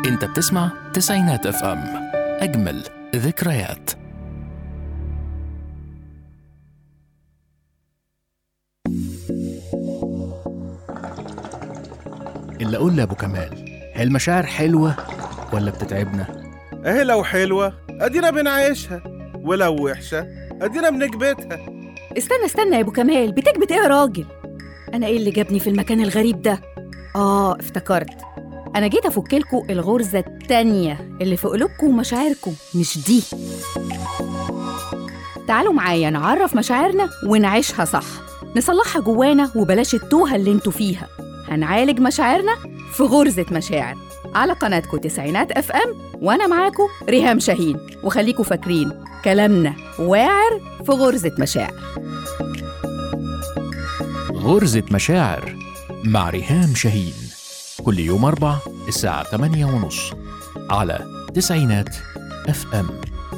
انت بتسمع تسعينات اف ام اجمل ذكريات اللي اقول لابو كمال هي المشاعر حلوه ولا بتتعبنا اهي لو حلوة ادينا بنعيشها ولو وحشة ادينا بنكبتها استنى استنى يا ابو كمال بتكبت ايه يا راجل انا ايه اللي جابني في المكان الغريب ده اه افتكرت انا جيت افكلكوا الغرزه التانية اللي في قلوبكم ومشاعركم مش دي تعالوا معايا نعرف مشاعرنا ونعيشها صح نصلحها جوانا وبلاش التوهه اللي انتوا فيها هنعالج مشاعرنا في غرزه مشاعر على قناتكم تسعينات اف ام وانا معاكم ريهام شاهين وخليكوا فاكرين كلامنا واعر في غرزه مشاعر غرزة مشاعر مع ريهام شاهين كل يوم أربع الساعة 8 ونص على تسعينات اف ام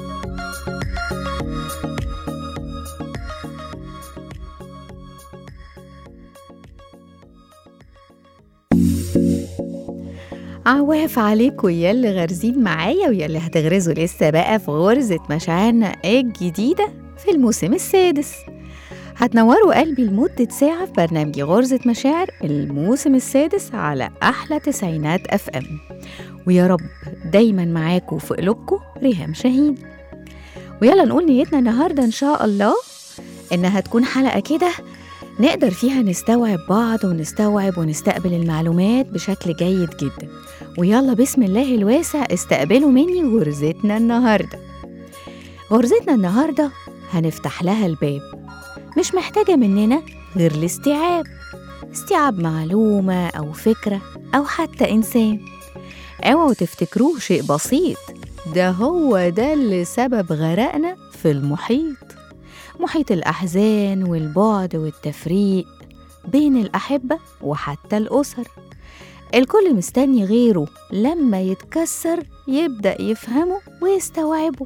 عواف عليكم يا اللي غارزين معايا ويا اللي هتغرزوا لسه بقى في غرزة مشاعرنا الجديدة في الموسم السادس هتنوروا قلبي لمدة ساعة في برنامج غرزة مشاعر الموسم السادس على أحلى تسعينات أف أم ويا رب دايما معاكم في قلوبكم ريهام شاهين ويلا نقول نيتنا النهاردة إن شاء الله إنها تكون حلقة كده نقدر فيها نستوعب بعض ونستوعب ونستقبل المعلومات بشكل جيد جدا ويلا بسم الله الواسع استقبلوا مني غرزتنا النهارده غرزتنا النهارده هنفتح لها الباب مش محتاجة مننا غير الاستيعاب استيعاب معلومة أو فكرة أو حتى إنسان اوعوا تفتكروه شيء بسيط ده هو ده اللي سبب غرقنا في المحيط محيط الأحزان والبعد والتفريق بين الأحبة وحتى الأسر الكل مستني غيره لما يتكسر يبدأ يفهمه ويستوعبه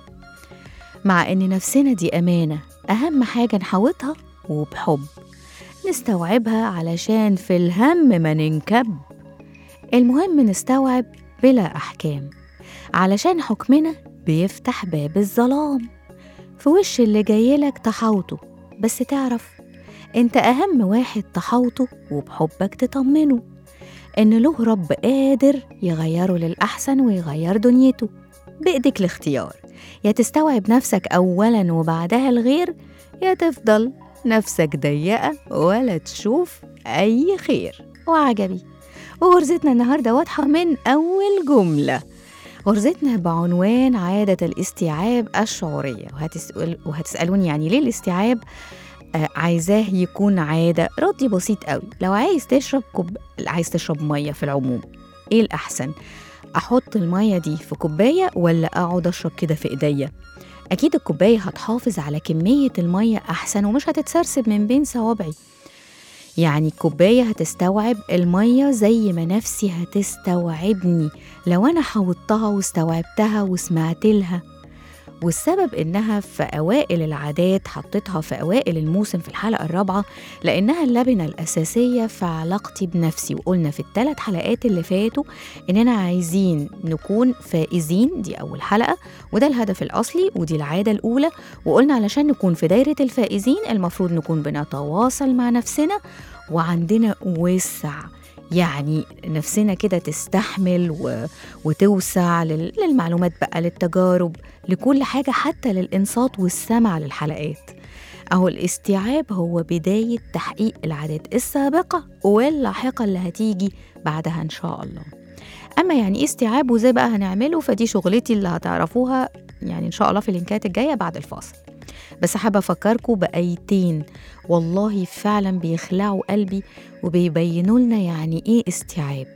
مع إن نفسنا دي أمانة أهم حاجة نحوطها وبحب نستوعبها علشان في الهم ما ننكب المهم نستوعب بلا أحكام علشان حكمنا بيفتح باب الظلام في وش اللي جايلك تحوطه بس تعرف انت أهم واحد تحوطه وبحبك تطمنه إن له رب قادر يغيره للأحسن ويغير دنيته بإيدك الاختيار يا تستوعب نفسك أولا وبعدها الغير يا تفضل نفسك ضيقة ولا تشوف أي خير وعجبي وغرزتنا النهاردة واضحة من أول جملة غرزتنا بعنوان عادة الاستيعاب الشعورية وهتسأل وهتسألوني يعني ليه الاستيعاب آه عايزاه يكون عادة ردي بسيط قوي لو عايز تشرب كوب عايز تشرب مية في العموم ايه الأحسن أحط المية دي في كوباية ولا أقعد أشرب كده في إيديا أكيد الكوباية هتحافظ على كمية المية أحسن ومش هتتسرسب من بين صوابعي يعني الكوباية هتستوعب المية زي ما نفسي هتستوعبني لو أنا حوضتها واستوعبتها وسمعت لها والسبب إنها في أوائل العادات حطيتها في أوائل الموسم في الحلقة الرابعة لأنها اللبنة الأساسية في علاقتي بنفسي وقلنا في الثلاث حلقات اللي فاتوا إننا عايزين نكون فائزين دي أول حلقة وده الهدف الأصلي ودي العادة الأولى وقلنا علشان نكون في دايرة الفائزين المفروض نكون بنتواصل مع نفسنا وعندنا وسع يعني نفسنا كده تستحمل و... وتوسع لل... للمعلومات بقى للتجارب لكل حاجة حتى للإنصات والسمع للحلقات أهو الاستيعاب هو بداية تحقيق العادات السابقة واللاحقة اللي هتيجي بعدها إن شاء الله أما يعني إيه استيعاب وإزاي بقى هنعمله فدي شغلتي اللي هتعرفوها يعني إن شاء الله في اللينكات الجاية بعد الفاصل بس حابة أفكركم بآيتين والله فعلا بيخلعوا قلبي وبيبينوا لنا يعني إيه استيعاب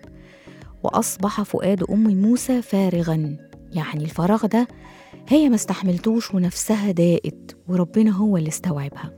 وأصبح فؤاد أم موسى فارغا يعني الفراغ ده هي ما استحملتوش ونفسها ضاقت وربنا هو اللي استوعبها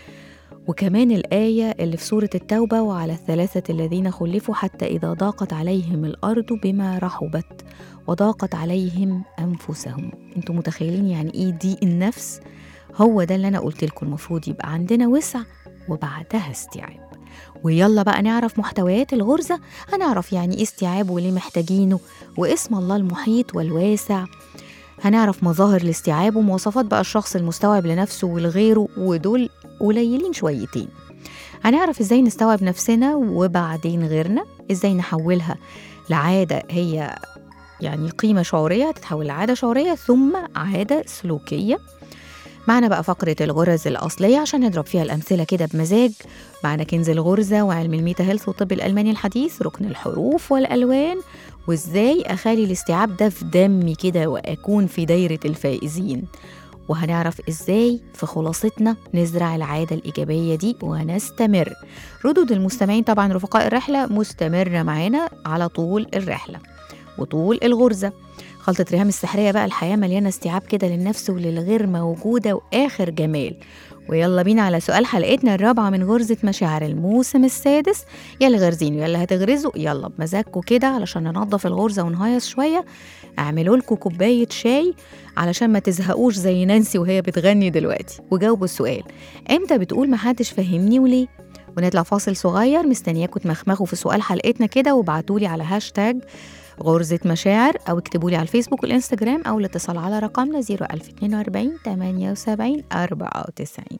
وكمان الآية اللي في سورة التوبة وعلى الثلاثة الذين خلفوا حتى إذا ضاقت عليهم الأرض بما رحبت وضاقت عليهم أنفسهم انتوا متخيلين يعني إيه دي النفس هو ده اللي أنا قلت لكم المفروض يبقى عندنا وسع وبعدها استيعاب ويلا بقى نعرف محتويات الغرزة هنعرف يعني إيه استيعاب وليه محتاجينه واسم الله المحيط والواسع هنعرف مظاهر الاستيعاب ومواصفات بقى الشخص المستوعب لنفسه ولغيره ودول قليلين شويتين هنعرف ازاي نستوعب نفسنا وبعدين غيرنا ازاي نحولها لعادة هي يعني قيمة شعورية تتحول لعادة شعورية ثم عادة سلوكية معنا بقى فقرة الغرز الأصلية عشان نضرب فيها الأمثلة كده بمزاج معنا كنز الغرزة وعلم الميتا هيلث والطب الألماني الحديث ركن الحروف والألوان وإزاي أخلي الاستيعاب ده في دمي كده وأكون في دايرة الفائزين وهنعرف إزاي في خلاصتنا نزرع العادة الإيجابية دي ونستمر ردود المستمعين طبعا رفقاء الرحلة مستمرة معانا على طول الرحلة وطول الغرزة خلطة ريهام السحرية بقى الحياة مليانة استيعاب كده للنفس وللغير موجودة وآخر جمال ويلا بينا على سؤال حلقتنا الرابعة من غرزة مشاعر الموسم السادس يلا غرزين يلا هتغرزوا يلا بمزاجكم كده علشان ننظف الغرزة ونهيص شوية اعملوا لكم كوباية شاي علشان ما تزهقوش زي نانسي وهي بتغني دلوقتي وجاوبوا السؤال امتى بتقول محدش فهمني وليه ونطلع فاصل صغير مستنياكم تمخمخوا في سؤال حلقتنا كده وابعتولي على هاشتاج غرزة مشاعر أو اكتبوا لي على الفيسبوك والإنستجرام أو الاتصال على رقمنا 01042 78 94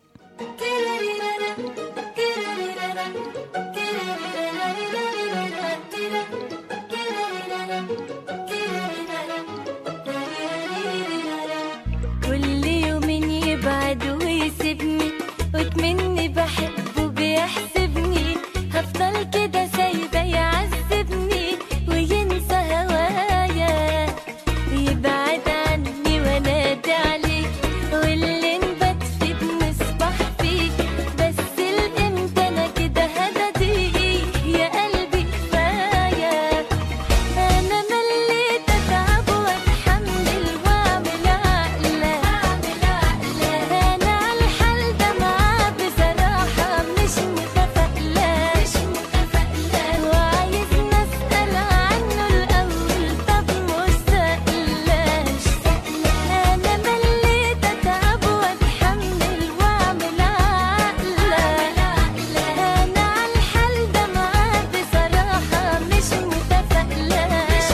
كل يوم يبعد ويسيبني وكمني بحبه بيحسبني هفضل كده سايبه يعذبني وينسى هوايا ويبعد عني وانادي عليه واللي نبات فيه بنصبح فيه بس الامتى انا كده هددي يا قلبي كفايه أنا مليت أتعب وأتحمل وأعمل عقلة أنا عالحال ده معاه بصراحة مش متفائلة وعايز نسأل عنه الأول طب مستقلاش أنا مليت أتعب وأتحمل وأعمل عقلة أنا عالحال ده معاه بصراحة مش متفائلة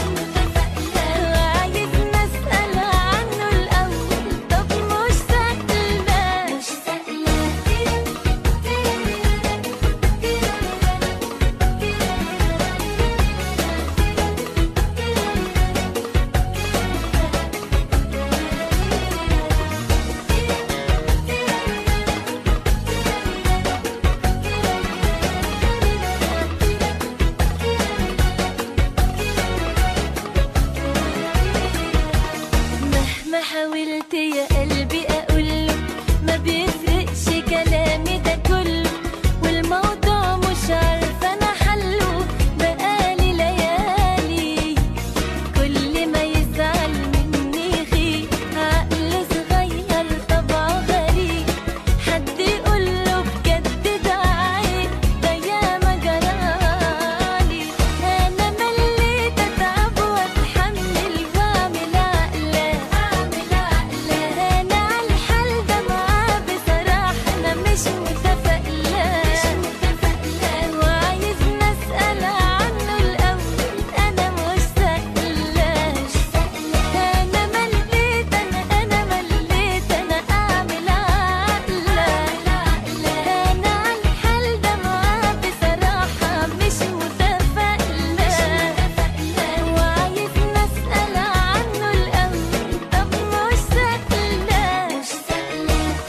وعايز نسأل عنه الأول طب مش سهلة مش مهما حاولت يا قلبي اقوله ما بيفرقش كلامي ده كله والموضوع مش عارفه انا حله بقالي ليالي كل ما يزعل مني يغيب عقل صغير طبعه غريب حد يقوله بجد ده عيب ده ياما جرالي انا مليت اتعب واتحمل واعمل عقله اعمل عقله انا عالحال ده معاه بصراحه انا مش متفائله وعايز نسال عنه الاول انا مش سألاش انا مليت انا انا مليت انا اعمل عقله انا عالحال ده معاه بصراحه مش متفائله وعايز نسال عنه الاول طب مش سألاش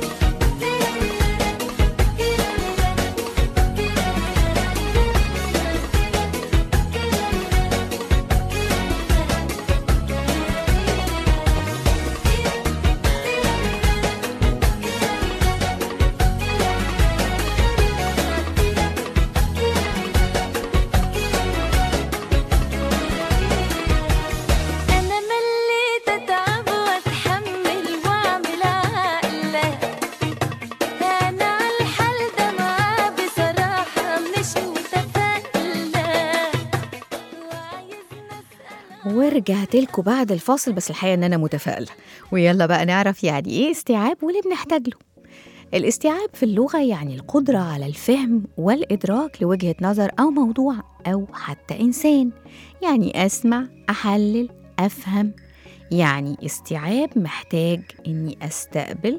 أنا مليت أتعب وأتحمل وأعمل عقلة أنا عالحال ده معاه بصراحة مش متفائلة وعايز نسأل ورجعت لكم بعد الفاصل بس الحقيقه ان انا متفائله ويلا بقى نعرف يعني ايه استيعاب وليه بنحتاج له الاستيعاب في اللغة يعني القدرة على الفهم والإدراك لوجهة نظر أو موضوع أو حتى إنسان يعني أسمع أحلل أفهم يعني استيعاب محتاج إني أستقبل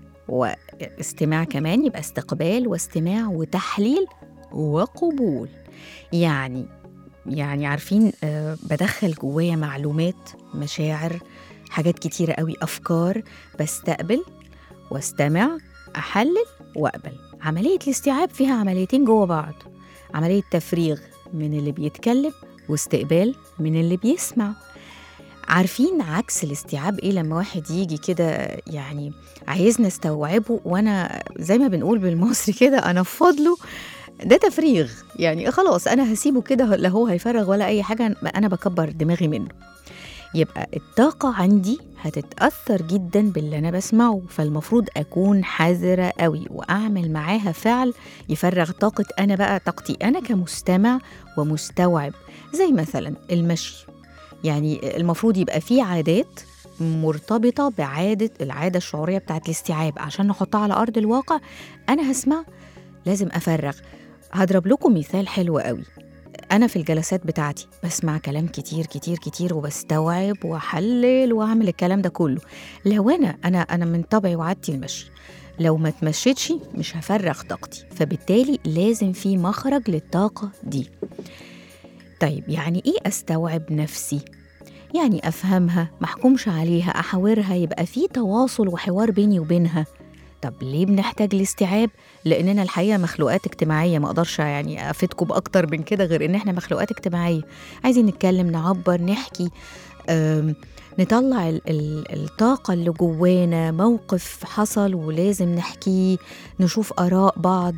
واستماع كمان يبقى استقبال واستماع وتحليل وقبول يعني يعني عارفين آه، بدخل جوايا معلومات مشاعر حاجات كتيرة قوي أفكار بستقبل واستمع أحلل وأقبل عملية الاستيعاب فيها عمليتين جوا بعض عملية تفريغ من اللي بيتكلم واستقبال من اللي بيسمع عارفين عكس الاستيعاب ايه لما واحد يجي كده يعني عايزني استوعبه وانا زي ما بنقول بالمصري كده انا له ده تفريغ يعني خلاص انا هسيبه كده لا هو هيفرغ ولا اي حاجه انا بكبر دماغي منه يبقى الطاقة عندي هتتأثر جدا باللي أنا بسمعه فالمفروض أكون حذرة قوي وأعمل معاها فعل يفرغ طاقة أنا بقى طاقتي أنا كمستمع ومستوعب زي مثلا المشي يعني المفروض يبقى في عادات مرتبطة بعادة العادة الشعورية بتاعت الاستيعاب عشان نحطها على أرض الواقع أنا هسمع لازم أفرغ هضرب لكم مثال حلو قوي أنا في الجلسات بتاعتي بسمع كلام كتير كتير كتير وبستوعب وأحلل وأعمل الكلام ده كله لو أنا أنا أنا من طبعي وعادتي المشي لو ما اتمشيتش مش هفرغ طاقتي فبالتالي لازم في مخرج للطاقة دي طيب يعني إيه أستوعب نفسي؟ يعني أفهمها محكومش عليها أحاورها يبقى في تواصل وحوار بيني وبينها طب ليه بنحتاج الاستيعاب؟ لأننا الحقيقة مخلوقات اجتماعية ما أقدرش يعني أفيدكم بأكتر من كده غير إن إحنا مخلوقات اجتماعية عايزين نتكلم نعبر نحكي أم، نطلع ال- ال- الطاقة اللي جوانا موقف حصل ولازم نحكيه نشوف آراء بعض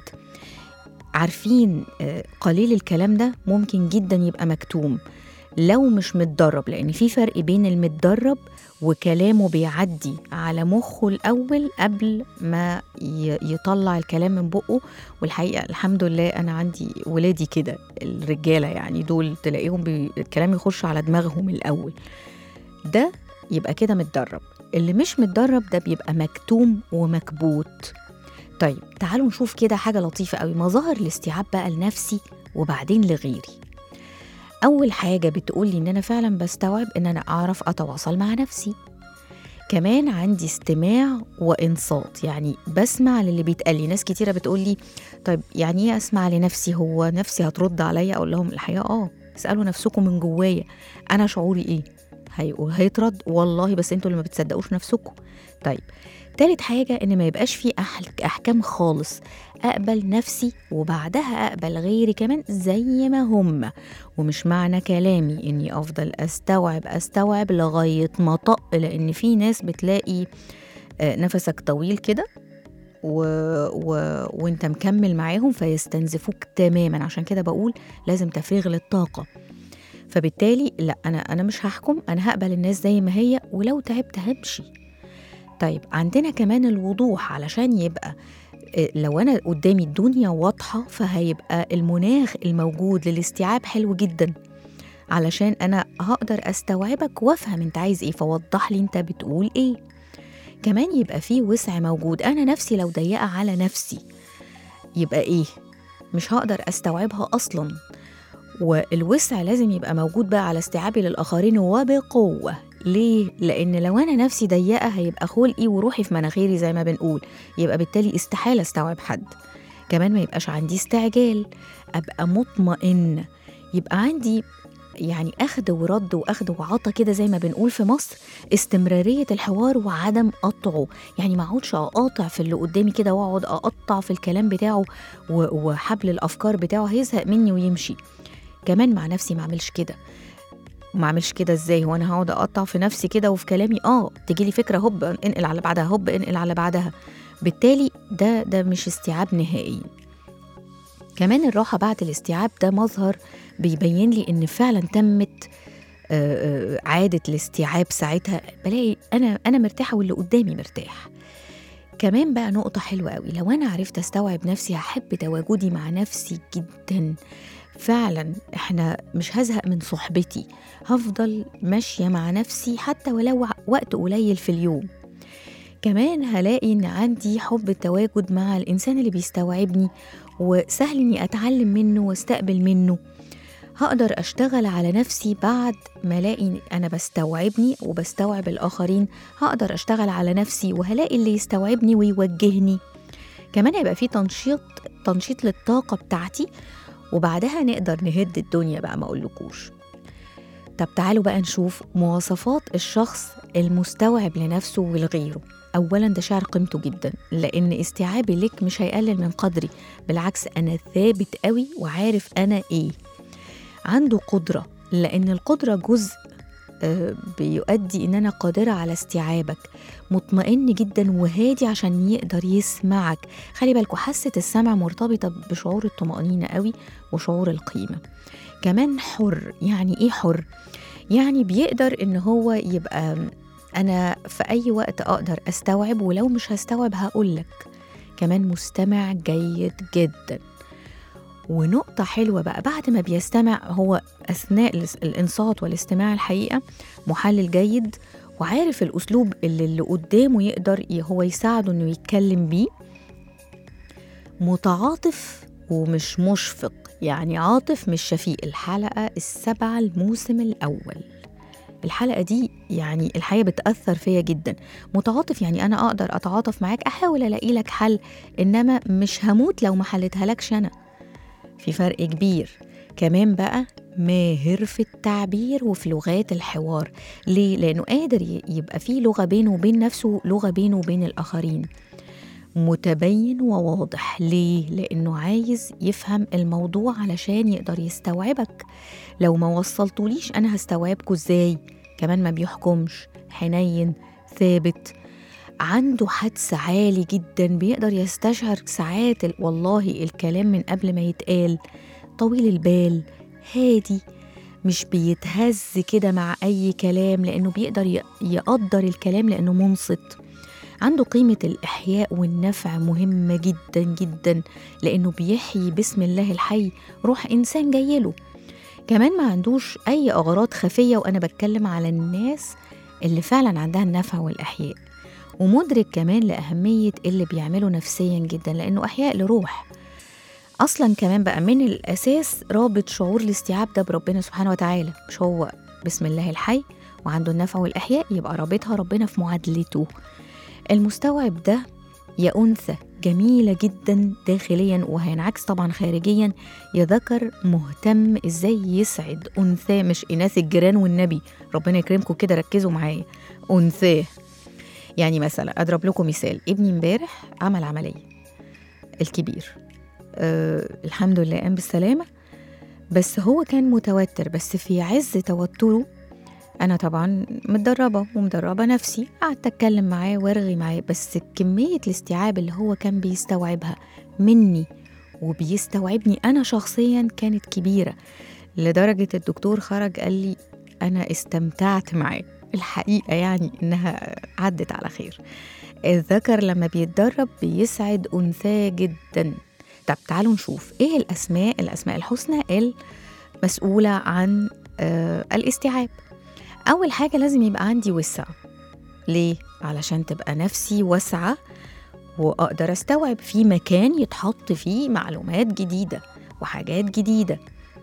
عارفين آه، قليل الكلام ده ممكن جدا يبقى مكتوم لو مش متدرب لأن في فرق بين المتدرب وكلامه بيعدي على مخه الأول قبل ما ي- يطلع الكلام من بقه والحقيقة الحمد لله أنا عندي ولادي كده الرجالة يعني دول تلاقيهم بي... الكلام يخش على دماغهم الأول ده يبقى كده متدرب اللي مش متدرب ده بيبقى مكتوم ومكبوت طيب تعالوا نشوف كده حاجة لطيفة قوي مظاهر الاستيعاب بقى لنفسي وبعدين لغيري أول حاجة بتقولي إن أنا فعلا بستوعب إن أنا أعرف أتواصل مع نفسي كمان عندي استماع وإنصات يعني بسمع للي بيتقال لي ناس كتيرة بتقولي طيب يعني إيه أسمع لنفسي هو نفسي هترد عليا أقول لهم الحقيقة آه اسألوا نفسكم من جوايا أنا شعوري إيه هيقول هيترد والله بس انتوا اللي ما بتصدقوش نفسكم طيب تالت حاجة إن ما يبقاش في أح- أحكام خالص أقبل نفسي وبعدها أقبل غيري كمان زي ما هم ومش معنى كلامي إني أفضل أستوعب أستوعب لغاية ما طق لأن في ناس بتلاقي آه، نفسك طويل كده و... و... وانت مكمل معاهم فيستنزفوك تماما عشان كده بقول لازم تفريغ للطاقة فبالتالي لا انا انا مش هحكم انا هقبل الناس زي ما هي ولو تعبت همشي طيب عندنا كمان الوضوح علشان يبقى إيه، لو انا قدامي الدنيا واضحه فهيبقى المناخ الموجود للاستيعاب حلو جدا علشان انا هقدر استوعبك وافهم انت عايز ايه فوضح لي انت بتقول ايه كمان يبقى فيه وسع موجود انا نفسي لو ضيقه على نفسي يبقى ايه مش هقدر استوعبها اصلا والوسع لازم يبقى موجود بقى على استيعابي للآخرين وبقوة ليه؟ لأن لو أنا نفسي ضيقة هيبقى خلقي وروحي في مناخيري زي ما بنقول يبقى بالتالي استحالة استوعب حد كمان ما يبقاش عندي استعجال أبقى مطمئن يبقى عندي يعني أخد ورد وأخد وعطا كده زي ما بنقول في مصر استمرارية الحوار وعدم قطعه يعني ما اقعدش أقاطع في اللي قدامي كده وأقعد أقطع في الكلام بتاعه و- وحبل الأفكار بتاعه هيزهق مني ويمشي كمان مع نفسي ما اعملش كده ما اعملش كده ازاي هو انا هقعد اقطع في نفسي كده وفي كلامي اه تيجي لي فكره هوب انقل على بعدها هوب انقل على بعدها بالتالي ده ده مش استيعاب نهائي كمان الراحه بعد الاستيعاب ده مظهر بيبين لي ان فعلا تمت آه، آه، عاده الاستيعاب ساعتها بلاقي انا انا مرتاحه واللي قدامي مرتاح كمان بقى نقطة حلوة قوي لو أنا عرفت أستوعب نفسي هحب تواجدي مع نفسي جدا فعلا احنا مش هزهق من صحبتي هفضل ماشية مع نفسي حتى ولو وقت قليل في اليوم كمان هلاقي ان عندي حب التواجد مع الانسان اللي بيستوعبني وسهل اني اتعلم منه واستقبل منه هقدر اشتغل على نفسي بعد ما الاقي انا بستوعبني وبستوعب الاخرين هقدر اشتغل على نفسي وهلاقي اللي يستوعبني ويوجهني كمان هيبقى في تنشيط تنشيط للطاقه بتاعتي وبعدها نقدر نهد الدنيا بقى ما اقولكوش طب تعالوا بقى نشوف مواصفات الشخص المستوعب لنفسه ولغيره اولا ده شعر قيمته جدا لان استيعابي لك مش هيقلل من قدري بالعكس انا ثابت قوي وعارف انا ايه عنده قدره لان القدره جزء آه، بيؤدي ان انا قادره على استيعابك مطمئن جدا وهادي عشان يقدر يسمعك خلي بالكوا حاسه السمع مرتبطه بشعور الطمانينه قوي وشعور القيمه كمان حر يعني ايه حر يعني بيقدر ان هو يبقى انا في اي وقت اقدر استوعب ولو مش هستوعب هقولك كمان مستمع جيد جدا ونقطة حلوة بقى بعد ما بيستمع هو أثناء الاس- الإنصات والاستماع الحقيقة محلل جيد وعارف الأسلوب اللي اللي قدامه يقدر ي- هو يساعده إنه يتكلم بيه متعاطف ومش مشفق يعني عاطف مش شفيق الحلقة السابعة الموسم الأول الحلقة دي يعني الحقيقة بتأثر فيا جدا متعاطف يعني أنا أقدر أتعاطف معاك أحاول ألاقي لك حل إنما مش هموت لو ما حلتها لكش أنا في فرق كبير كمان بقى ماهر في التعبير وفي لغات الحوار ليه؟ لأنه قادر ي- يبقى فيه لغة بينه وبين نفسه لغة بينه وبين الآخرين متبين وواضح ليه؟ لأنه عايز يفهم الموضوع علشان يقدر يستوعبك لو ما وصلتوليش أنا هستوعبكوا إزاي كمان ما بيحكمش حنين ثابت عنده حدس عالي جدا بيقدر يستشعر ساعات ال- والله الكلام من قبل ما يتقال طويل البال هادي مش بيتهز كده مع أي كلام لأنه بيقدر ي- يقدر الكلام لأنه منصت عنده قيمة الإحياء والنفع مهمة جدا جدا لأنه بيحيي بسم الله الحي روح إنسان جايله كمان ما عندوش أي أغراض خفية وأنا بتكلم على الناس اللي فعلا عندها النفع والإحياء ومدرك كمان لأهمية اللي بيعمله نفسيا جدا لأنه أحياء لروح أصلا كمان بقى من الأساس رابط شعور الاستيعاب ده بربنا سبحانه وتعالى مش هو بسم الله الحي وعنده النفع والإحياء يبقى رابطها ربنا في معادلته المستوعب ده يا أنثى جميلة جدا داخليا وهينعكس طبعا خارجيا يا ذكر مهتم ازاي يسعد أنثى مش إناث الجيران والنبي ربنا يكرمكم كده ركزوا معايا أنثاه يعني مثلا أضرب لكم مثال ابني امبارح عمل عملية الكبير أه الحمد لله قام بالسلامة بس هو كان متوتر بس في عز توتره أنا طبعا متدربة ومدربة نفسي قعدت أتكلم معاه وأرغي معاه بس كمية الاستيعاب اللي هو كان بيستوعبها مني وبيستوعبني أنا شخصيا كانت كبيرة لدرجة الدكتور خرج قال لي أنا استمتعت معاه الحقيقة يعني إنها عدت على خير الذكر لما بيتدرب بيسعد أنثاه جدا طب تعالوا نشوف إيه الأسماء الأسماء الحسنى المسؤولة عن آه الاستيعاب أول حاجة لازم يبقى عندي وسع ليه؟ علشان تبقى نفسي واسعة وأقدر أستوعب في مكان يتحط فيه معلومات جديدة وحاجات جديدة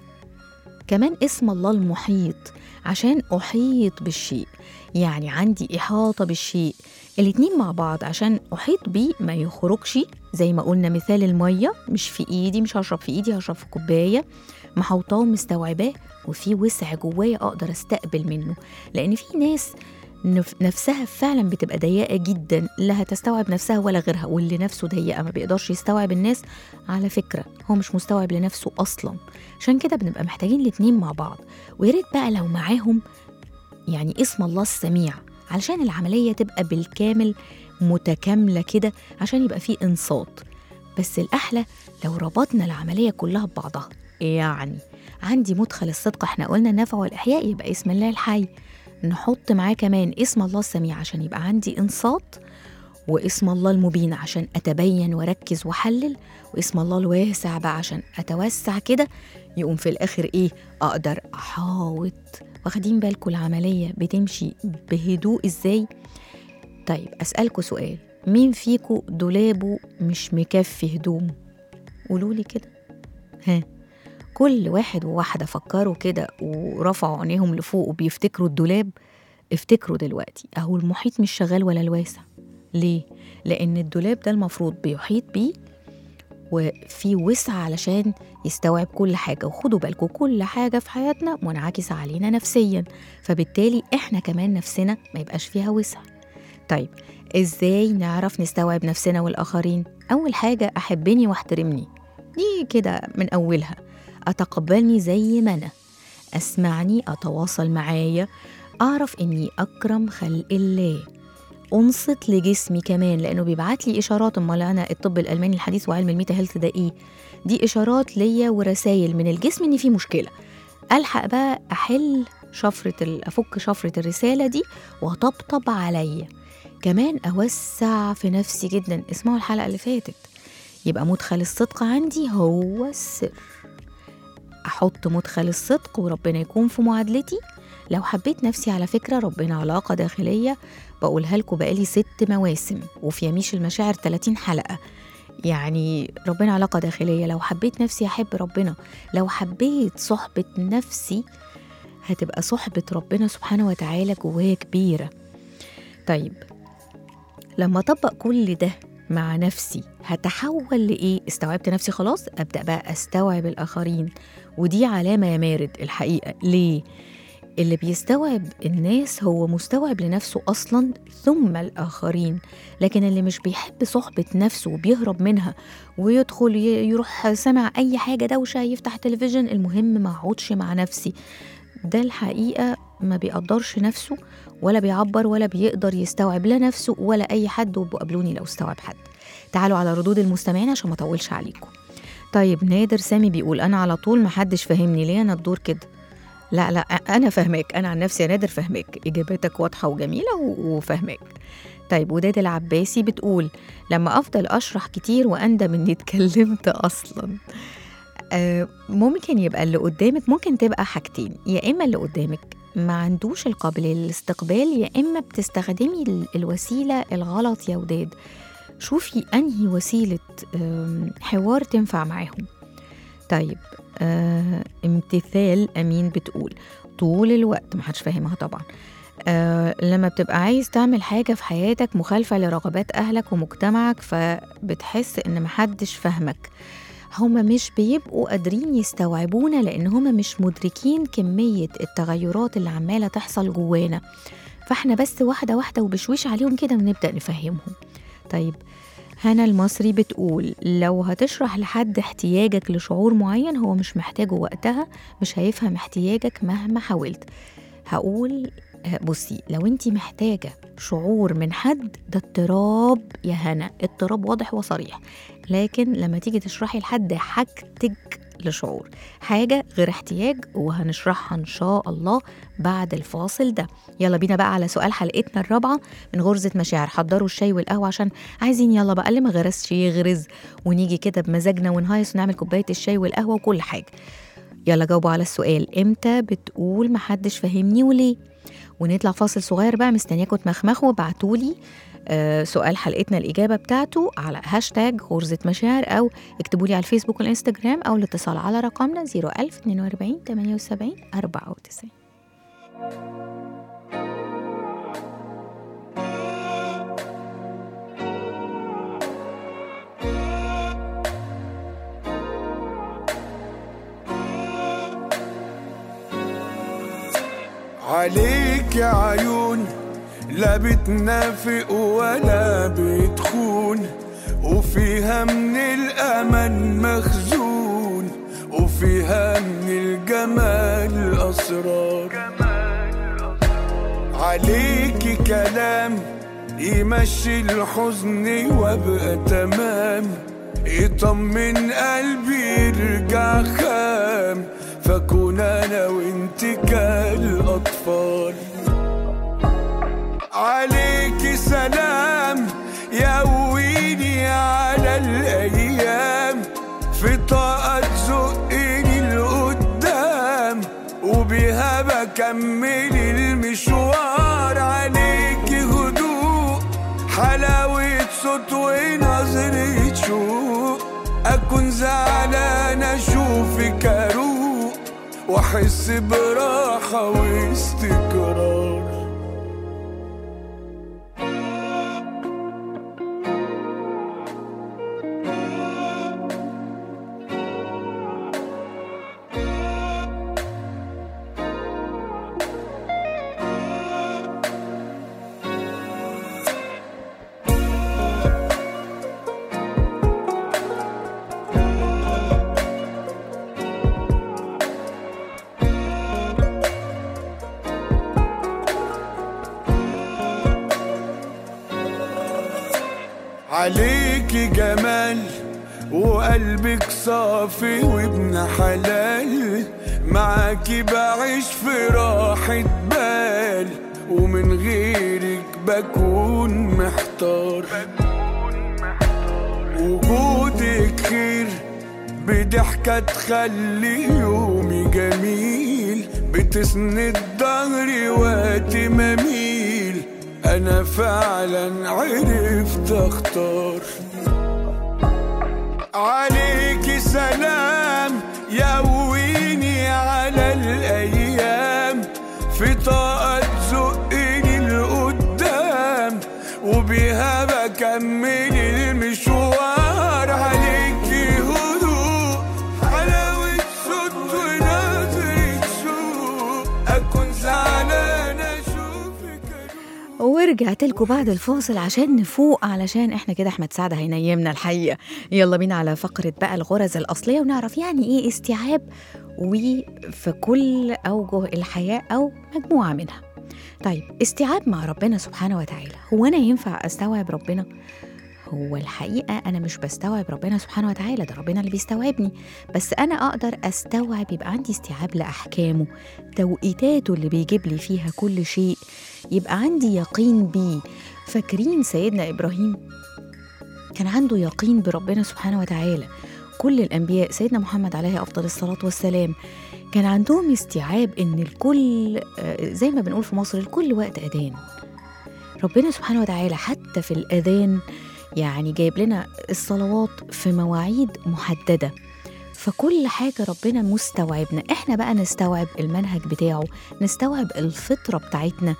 كمان اسم الله المحيط عشان أحيط بالشيء يعني عندي إحاطة بالشيء الاتنين مع بعض عشان أحيط بيه ما يخرجش زي ما قلنا مثال المية مش في إيدي مش هشرب في إيدي هشرب في كوباية محوطاه ومستوعباه وفي وسع جوايا أقدر أستقبل منه لأن في ناس نف- نفسها فعلا بتبقى ضيقة جدا لا هتستوعب نفسها ولا غيرها واللي نفسه ضيقة ما بيقدرش يستوعب الناس على فكرة هو مش مستوعب لنفسه أصلا عشان كده بنبقى محتاجين الاتنين مع بعض ويا ريت بقى لو معاهم يعني اسم الله السميع علشان العملية تبقى بالكامل متكاملة كده عشان يبقى فيه إنصات بس الأحلى لو ربطنا العملية كلها ببعضها يعني عندي مدخل الصدق احنا قلنا النفع والإحياء يبقى اسم الله الحي نحط معاه كمان اسم الله السميع عشان يبقى عندي إنصات واسم الله المبين عشان أتبين وأركز وأحلل واسم الله الواسع بقى عشان أتوسع كده يقوم في الآخر إيه أقدر أحاوط واخدين بالكم العملية بتمشي بهدوء إزاي طيب أسألكوا سؤال مين فيكوا دولابه مش مكفي هدوم قولوا لي كده ها كل واحد وواحدة فكروا كده ورفعوا عينيهم لفوق وبيفتكروا الدولاب افتكروا دلوقتي أهو المحيط مش شغال ولا الواسع ليه؟ لأن الدولاب ده المفروض بيحيط بيه وفي وسع علشان يستوعب كل حاجة وخدوا بالكم كل حاجة في حياتنا منعكسة علينا نفسيا فبالتالي احنا كمان نفسنا ما يبقاش فيها وسع طيب ازاي نعرف نستوعب نفسنا والآخرين؟ أول حاجة أحبني واحترمني دي كده من أولها أتقبلني زي ما أنا أسمعني أتواصل معايا أعرف إني أكرم خلق الله أنصت لجسمي كمان لأنه بيبعت لي إشارات أمال أنا الطب الألماني الحديث وعلم الميتا هيلث ده إيه؟ دي إشارات ليا ورسايل من الجسم إن في مشكلة ألحق بقى أحل شفرة ال- أفك شفرة الرسالة دي وأطبطب عليا كمان أوسع في نفسي جدا اسمعوا الحلقة اللي فاتت يبقى مدخل الصدق عندي هو السر أحط مدخل الصدق وربنا يكون في معادلتي لو حبيت نفسي على فكرة ربنا علاقة داخلية بقولها لكم بقالي ست مواسم وفي يميش المشاعر 30 حلقة يعني ربنا علاقة داخلية لو حبيت نفسي أحب ربنا لو حبيت صحبة نفسي هتبقى صحبة ربنا سبحانه وتعالى جوايا كبيرة طيب لما أطبق كل ده مع نفسي هتحول لإيه؟ استوعبت نفسي خلاص أبدأ بقى أستوعب الآخرين ودي علامة يا مارد الحقيقة ليه؟ اللي بيستوعب الناس هو مستوعب لنفسه أصلا ثم الآخرين لكن اللي مش بيحب صحبة نفسه وبيهرب منها ويدخل ي- يروح سمع أي حاجة دوشة يفتح تلفزيون المهم ما اقعدش مع نفسي ده الحقيقة ما بيقدرش نفسه ولا بيعبر ولا بيقدر يستوعب لا نفسه ولا أي حد وبقابلوني لو استوعب حد تعالوا على ردود المستمعين عشان ما اطولش عليكم طيب نادر سامي بيقول انا على طول ما حدش فاهمني ليه انا الدور كده لا لا انا فاهماك انا عن نفسي يا نادر فاهماك اجاباتك واضحه وجميله و- وفاهماك طيب وداد العباسي بتقول لما افضل اشرح كتير واندم اني اتكلمت اصلا آه، ممكن يبقى اللي قدامك ممكن تبقى حاجتين يا اما اللي قدامك ما عندوش القابليه للاستقبال يا اما بتستخدمي ال- الوسيله الغلط يا وداد شوفي انهي وسيله آم، حوار تنفع معاهم طيب آه امتثال امين بتقول طول الوقت ما حدش فاهمها طبعا آه لما بتبقى عايز تعمل حاجة في حياتك مخالفة لرغبات أهلك ومجتمعك فبتحس إن محدش فاهمك هما مش بيبقوا قادرين يستوعبونا لأن هما مش مدركين كمية التغيرات اللي عمالة تحصل جوانا فاحنا بس واحدة واحدة وبشويش عليهم كده ونبدأ نفهمهم طيب هنا المصري بتقول لو هتشرح لحد احتياجك لشعور معين هو مش محتاجه وقتها مش هيفهم احتياجك مهما حاولت هقول آه، بصي لو انت محتاجة شعور من حد ده اضطراب يا هنا اضطراب واضح وصريح لكن لما تيجي تشرحي لحد حاجتك لشعور حاجة غير احتياج وهنشرحها إن شاء الله بعد الفاصل ده يلا بينا بقى على سؤال حلقتنا الرابعة من غرزة مشاعر حضروا الشاي والقهوة عشان عايزين يلا بقى اللي ما غرسش يغرز ونيجي كده بمزاجنا ونهيص ونعمل كوباية الشاي والقهوة وكل حاجة يلا جاوبوا على السؤال امتى بتقول محدش فاهمني وليه ونطلع فاصل صغير بقى مستنياكم تمخمخوا وابعتولي آه سؤال حلقتنا الإجابة بتاعته على هاشتاج غرزة مشاعر أو اكتبوا لي على الفيسبوك والإنستجرام أو الاتصال على رقمنا 01042 78 94 عليك يا عيون لا بتنافق ولا بتخون وفيها من الأمل مخزون وفيها من الجمال أسرار عليك كلام يمشي الحزن وابقى تمام يطمن قلبي يرجع خام فكون انا وانت كالاطفال عليك سلام يقويني على الايام في طاقة تزقني لقدام وبيها بكمل المشوار عليك هدوء شوق اكون زعلان اشوفك اروق واحس براحة واستقرار عليكي جمال وقلبك صافي وابن حلال معاكي بعيش في راحة بال ومن غيرك بكون محتار وجودك خير بضحكة تخلي يومي جميل بتسند ظهري وقت ما اميل انا فعلا عرفت اختار عليكي سلام يقويني على الايام في طاقة تزقني لقدام وبيها بكمل المشوار عليكي هدوء حلاوة صوت ونظرة شوق أكون زعلان أشوفك أروح ورجعت لكم بعد الفاصل عشان نفوق علشان احنا كده احمد سعد هينيمنا الحقيقه يلا بينا على فقره بقى الغرز الاصليه ونعرف يعني ايه استيعاب وفي كل اوجه الحياه او مجموعه منها طيب استيعاب مع ربنا سبحانه وتعالى هو انا ينفع استوعب ربنا هو الحقيقة أنا مش بستوعب ربنا سبحانه وتعالى ده ربنا اللي بيستوعبني بس أنا أقدر أستوعب يبقى عندي استيعاب لأحكامه توقيتاته اللي بيجيب لي فيها كل شيء يبقى عندي يقين بيه فاكرين سيدنا إبراهيم كان عنده يقين بربنا سبحانه وتعالى كل الأنبياء سيدنا محمد عليه أفضل الصلاة والسلام كان عندهم استيعاب إن الكل آه، زي ما بنقول في مصر الكل وقت أذان ربنا سبحانه وتعالى حتى في الأذان يعني جايب لنا الصلوات في مواعيد محددة فكل حاجة ربنا مستوعبنا احنا بقى نستوعب المنهج بتاعه نستوعب الفطرة بتاعتنا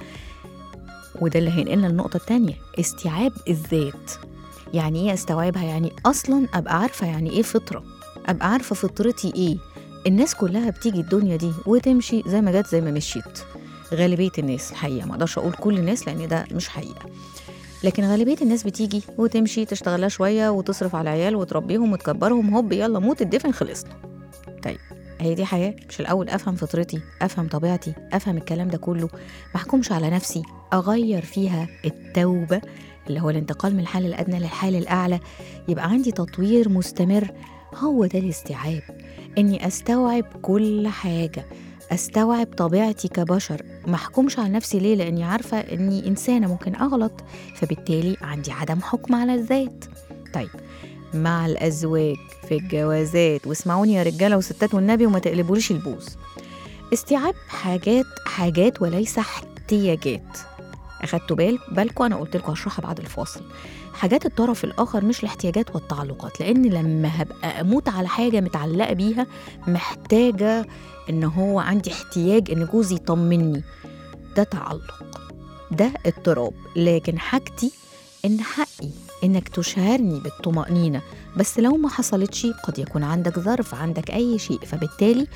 وده اللي هينقلنا للنقطة التانية استيعاب الذات يعني ايه استوعبها يعني اصلا ابقى عارفة يعني ايه فطرة ابقى عارفة فطرتي ايه الناس كلها بتيجي الدنيا دي وتمشي زي ما جت زي ما مشيت غالبية الناس الحقيقة ما اقدرش اقول كل الناس لان ده مش حقيقة لكن غالبية الناس بتيجي وتمشي تشتغلها شوية وتصرف على العيال وتربيهم وتكبرهم هوب يلا موت الدفن خلصنا طيب هي دي حياة مش الأول أفهم فطرتي أفهم طبيعتي أفهم الكلام ده كله ما أحكمش على نفسي أغير فيها التوبة اللي هو الانتقال من الحال الأدنى للحال الأعلى يبقى عندي تطوير مستمر هو ده الاستيعاب إني أستوعب كل حاجة استوعب طبيعتي كبشر ما احكمش على نفسي ليه لاني عارفه اني انسانه ممكن اغلط فبالتالي عندي عدم حكم على الذات طيب مع الازواج في الجوازات واسمعوني يا رجاله وستات والنبي وما تقلبوليش البوز استيعاب حاجات حاجات وليس احتياجات اخدتوا بال بالكم انا قلت لكم هشرحها بعد الفاصل حاجات الطرف الاخر مش الاحتياجات والتعلقات لان لما هبقى اموت على حاجه متعلقه بيها محتاجه ان هو عندي احتياج ان جوزي يطمني ده تعلق ده اضطراب لكن حاجتي ان حقي انك تشعرني بالطمأنينة بس لو ما حصلتش قد يكون عندك ظرف عندك اي شيء فبالتالي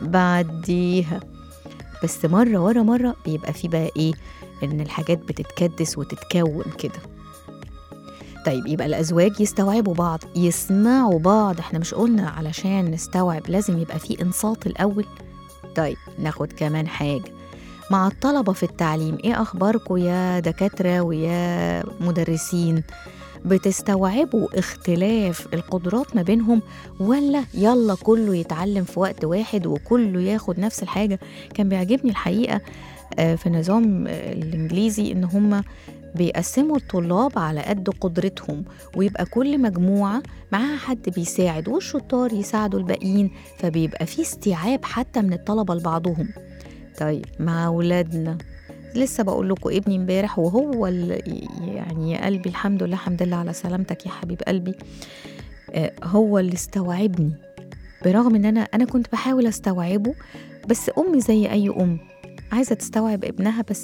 بعديها بس مرة ورا مرة بيبقى في بقى ايه ان الحاجات بتتكدس وتتكون كده طيب يبقى الازواج يستوعبوا بعض يسمعوا بعض احنا مش قلنا علشان نستوعب لازم يبقى في انصات الاول طيب ناخد كمان حاجه مع الطلبه في التعليم ايه اخباركم يا دكاتره ويا مدرسين بتستوعبوا اختلاف القدرات ما بينهم ولا يلا كله يتعلم في وقت واحد وكله ياخد نفس الحاجه كان بيعجبني الحقيقه آه، في النظام آه، الانجليزي ان هم بيقسموا الطلاب على قد قدرتهم ويبقى كل مجموعة معاها حد بيساعد والشطار يساعدوا الباقيين فبيبقى في استيعاب حتى من الطلبة لبعضهم طيب مع أولادنا لسه بقول لكم ابني امبارح وهو ال- يعني يا قلبي الحمد لله الحمد لله على سلامتك يا حبيب قلبي آه، هو اللي استوعبني برغم ان انا انا كنت بحاول استوعبه بس امي زي اي ام عايزه تستوعب ابنها بس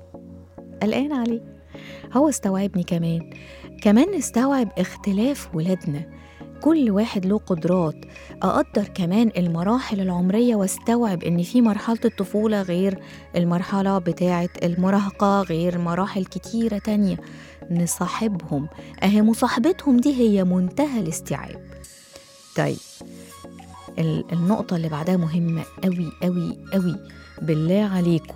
قلقان عليه هو استوعبني كمان كمان استوعب اختلاف ولادنا كل واحد له قدرات أقدر كمان المراحل العمرية واستوعب إن في مرحلة الطفولة غير المرحلة بتاعة المراهقة غير مراحل كتيرة تانية نصاحبهم أهي مصاحبتهم دي هي منتهى الاستيعاب طيب ال- النقطة اللي بعدها مهمة قوي قوي قوي بالله عليكم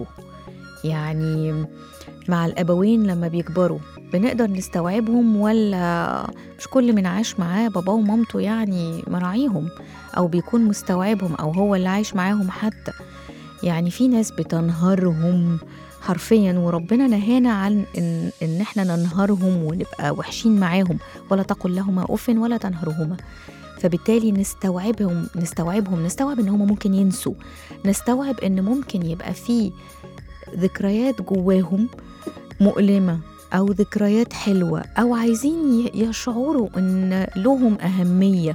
يعني مع الأبوين لما بيكبروا بنقدر نستوعبهم ولا مش كل من عاش معاه باباه ومامته يعني مراعيهم أو بيكون مستوعبهم أو هو اللي عايش معاهم حتى يعني في ناس بتنهرهم حرفيا وربنا نهانا عن إن, إن إحنا ننهرهم ونبقى وحشين معاهم ولا تقل لهما أف ولا تنهرهما فبالتالي نستوعبهم نستوعبهم نستوعب ان هم ممكن ينسوا نستوعب ان ممكن يبقى في ذكريات جواهم مؤلمة أو ذكريات حلوة أو عايزين ي- يشعروا إن لهم أهمية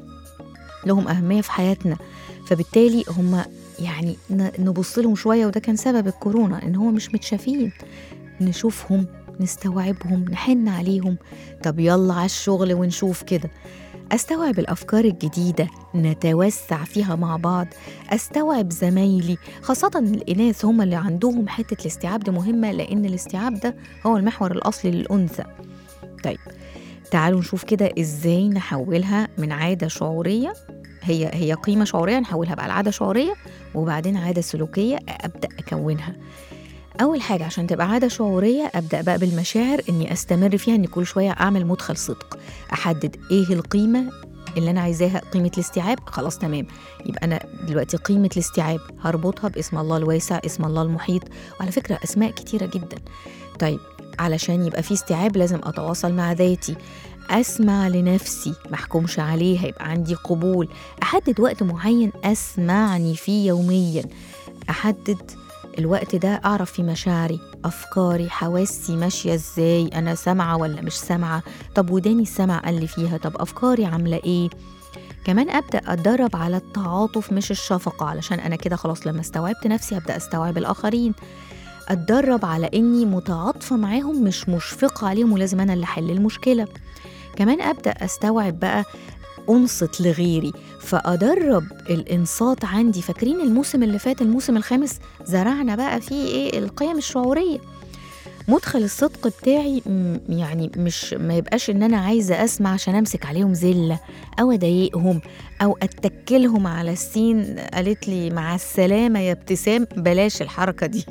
لهم أهمية في حياتنا فبالتالي هم يعني ن- نبص لهم شوية وده كان سبب الكورونا إن هو مش متشافين نشوفهم نستوعبهم نحن عليهم طب يلا على الشغل ونشوف كده استوعب الافكار الجديده نتوسع فيها مع بعض استوعب زمايلي خاصه الاناث هم اللي عندهم حته الاستيعاب دي مهمه لان الاستيعاب ده هو المحور الاصلي للانثى طيب تعالوا نشوف كده ازاي نحولها من عاده شعوريه هي هي قيمه شعوريه نحولها بقى لعاده شعوريه وبعدين عاده سلوكيه ابدا اكونها اول حاجه عشان تبقى عاده شعوريه ابدا بقى بالمشاعر اني استمر فيها اني كل شويه اعمل مدخل صدق احدد ايه القيمه اللي انا عايزاها قيمه الاستيعاب خلاص تمام يبقى انا دلوقتي قيمه الاستيعاب هربطها باسم الله الواسع اسم الله المحيط وعلى فكره اسماء كتيره جدا طيب علشان يبقى في استيعاب لازم اتواصل مع ذاتي اسمع لنفسي محكومش عليها يبقى عندي قبول احدد وقت معين اسمعني فيه يوميا احدد الوقت ده اعرف فيه مشاعري افكاري حواسي ماشيه ازاي انا سامعه ولا مش سامعه طب وداني السمع قال لي فيها طب افكاري عامله ايه كمان ابدا اتدرب على التعاطف مش الشفقه علشان انا كده خلاص لما استوعبت نفسي هبدا استوعب الاخرين اتدرب على اني متعاطفه معاهم مش مشفقه عليهم ولازم انا اللي احل المشكله كمان ابدا استوعب بقى انصت لغيري فادرب الانصات عندي فاكرين الموسم اللي فات الموسم الخامس زرعنا بقى فيه ايه القيم الشعوريه مدخل الصدق بتاعي م- يعني مش ما يبقاش ان انا عايزه اسمع عشان امسك عليهم زله او اضايقهم او اتكلهم على السين قالت لي مع السلامه يا ابتسام بلاش الحركه دي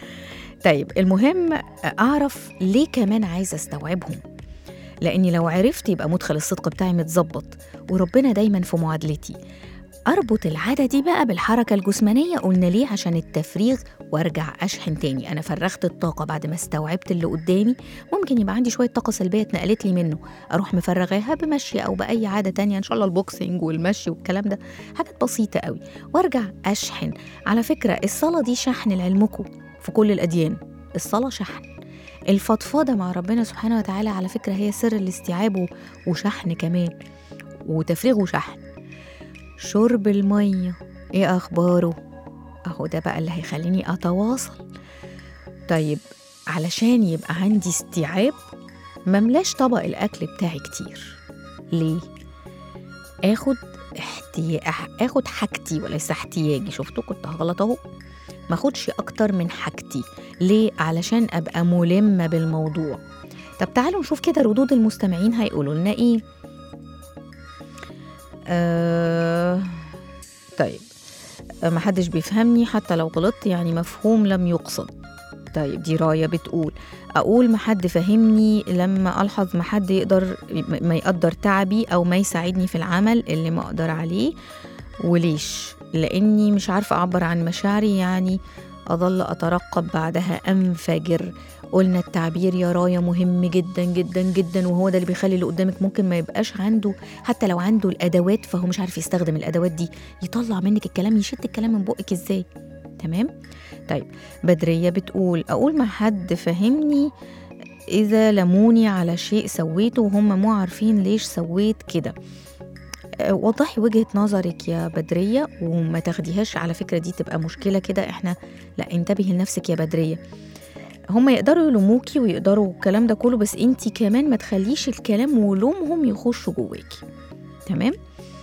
طيب المهم اعرف ليه كمان عايزه استوعبهم لاني لو عرفت يبقى مدخل الصدق بتاعي متظبط وربنا دايما في معادلتي اربط العاده دي بقى بالحركه الجسمانيه قلنا ليه عشان التفريغ وارجع اشحن تاني انا فرغت الطاقه بعد ما استوعبت اللي قدامي ممكن يبقى عندي شويه طاقه سلبيه اتنقلت لي منه اروح مفرغاها بمشي او باي عاده تانية ان شاء الله البوكسنج والمشي والكلام ده حاجات بسيطه قوي وارجع اشحن على فكره الصلاه دي شحن لعلمكم في كل الاديان الصلاه شحن الفضفاضه مع ربنا سبحانه وتعالى على فكره هي سر الاستيعاب و- وشحن كمان وتفريغ وشحن شرب الميه ايه اخباره اهو ده بقى اللي هيخليني اتواصل طيب علشان يبقى عندي استيعاب مملاش طبق الاكل بتاعي كتير ليه اخد احتي... أح- اخد حاجتي وليس احتياجي شفتوا كنت هغلط اهو ما اخدش اكتر من حاجتي ليه علشان ابقى ملمه بالموضوع طب تعالوا نشوف كده ردود المستمعين هيقولوا لنا ايه آه... طيب آه، محدش بيفهمني حتى لو غلطت يعني مفهوم لم يقصد طيب دي راية بتقول أقول ما حد فهمني لما ألحظ ما حد يقدر ما يقدر تعبي أو ما يساعدني في العمل اللي ما أقدر عليه وليش لأني مش عارفة أعبر عن مشاعري يعني أظل أترقب بعدها أنفجر قلنا التعبير يا راية مهم جدا جدا جدا وهو ده اللي بيخلي اللي قدامك ممكن ما يبقاش عنده حتى لو عنده الأدوات فهو مش عارف يستخدم الأدوات دي يطلع منك الكلام يشد الكلام من بقك إزاي تمام طيب بدرية بتقول أقول ما حد فهمني إذا لموني على شيء سويته وهم مو عارفين ليش سويت كده آه، وضحي وجهة نظرك يا بدرية وما تاخديهاش على فكرة دي تبقى مشكلة كده احنا لا انتبهي لنفسك يا بدرية هم يقدروا يلوموكي ويقدروا الكلام ده كله بس انتي كمان ما تخليش الكلام ولومهم يخشوا جواكي تمام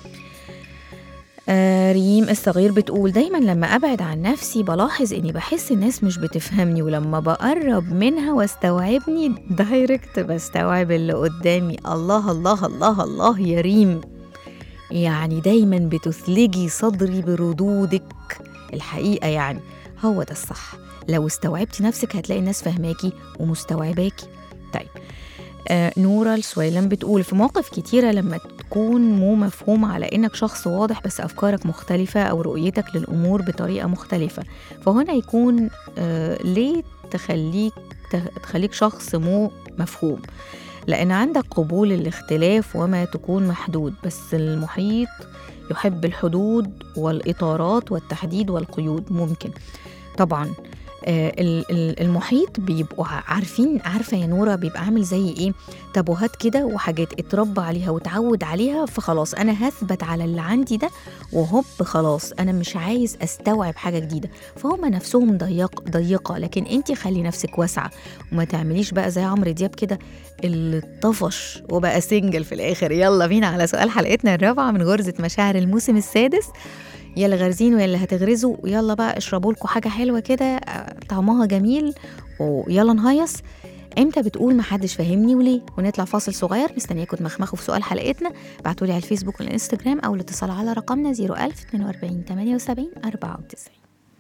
آه ريم الصغير بتقول دايما لما ابعد عن نفسي بلاحظ اني بحس الناس مش بتفهمني ولما بقرب منها واستوعبني دايركت بستوعب اللي قدامي الله الله الله الله يا ريم يعني دايما بتثلجي صدري بردودك الحقيقة يعني هو ده الصح لو استوعبتي نفسك هتلاقي الناس فاهماكي ومستوعباكي طيب آه نورة السويلم بتقول في مواقف كتيرة لما تكون مو مفهوم على إنك شخص واضح بس أفكارك مختلفة أو رؤيتك للأمور بطريقة مختلفة فهنا يكون آه ليه تخليك تخ- تخليك شخص مو مفهوم لأن عندك قبول الاختلاف وما تكون محدود بس المحيط يحب الحدود والإطارات والتحديد والقيود ممكن طبعا آه، ال- ال- المحيط بيبقوا ع- عارفين عارفه يا نوره بيبقى عامل زي ايه تابوهات كده وحاجات اتربى عليها وتعود عليها فخلاص انا هثبت على اللي عندي ده وهوب خلاص انا مش عايز استوعب حاجه جديده فهم نفسهم ضيق ضيقه لكن انت خلي نفسك واسعه وما تعمليش بقى زي عمرو دياب كده اللي طفش وبقى سنجل في الاخر يلا بينا على سؤال حلقتنا الرابعه من غرزه مشاعر الموسم السادس يا اللي غارزين ويا اللي هتغرزوا يلا بقى اشربوا لكم حاجه حلوه كده آه، طعمها جميل ويلا نهيص امتى بتقول محدش فاهمني وليه ونطلع فاصل صغير مستنياكم تمخمخوا في سؤال حلقتنا ابعتولي على الفيسبوك والانستجرام او الاتصال على رقمنا 01000 42 78 94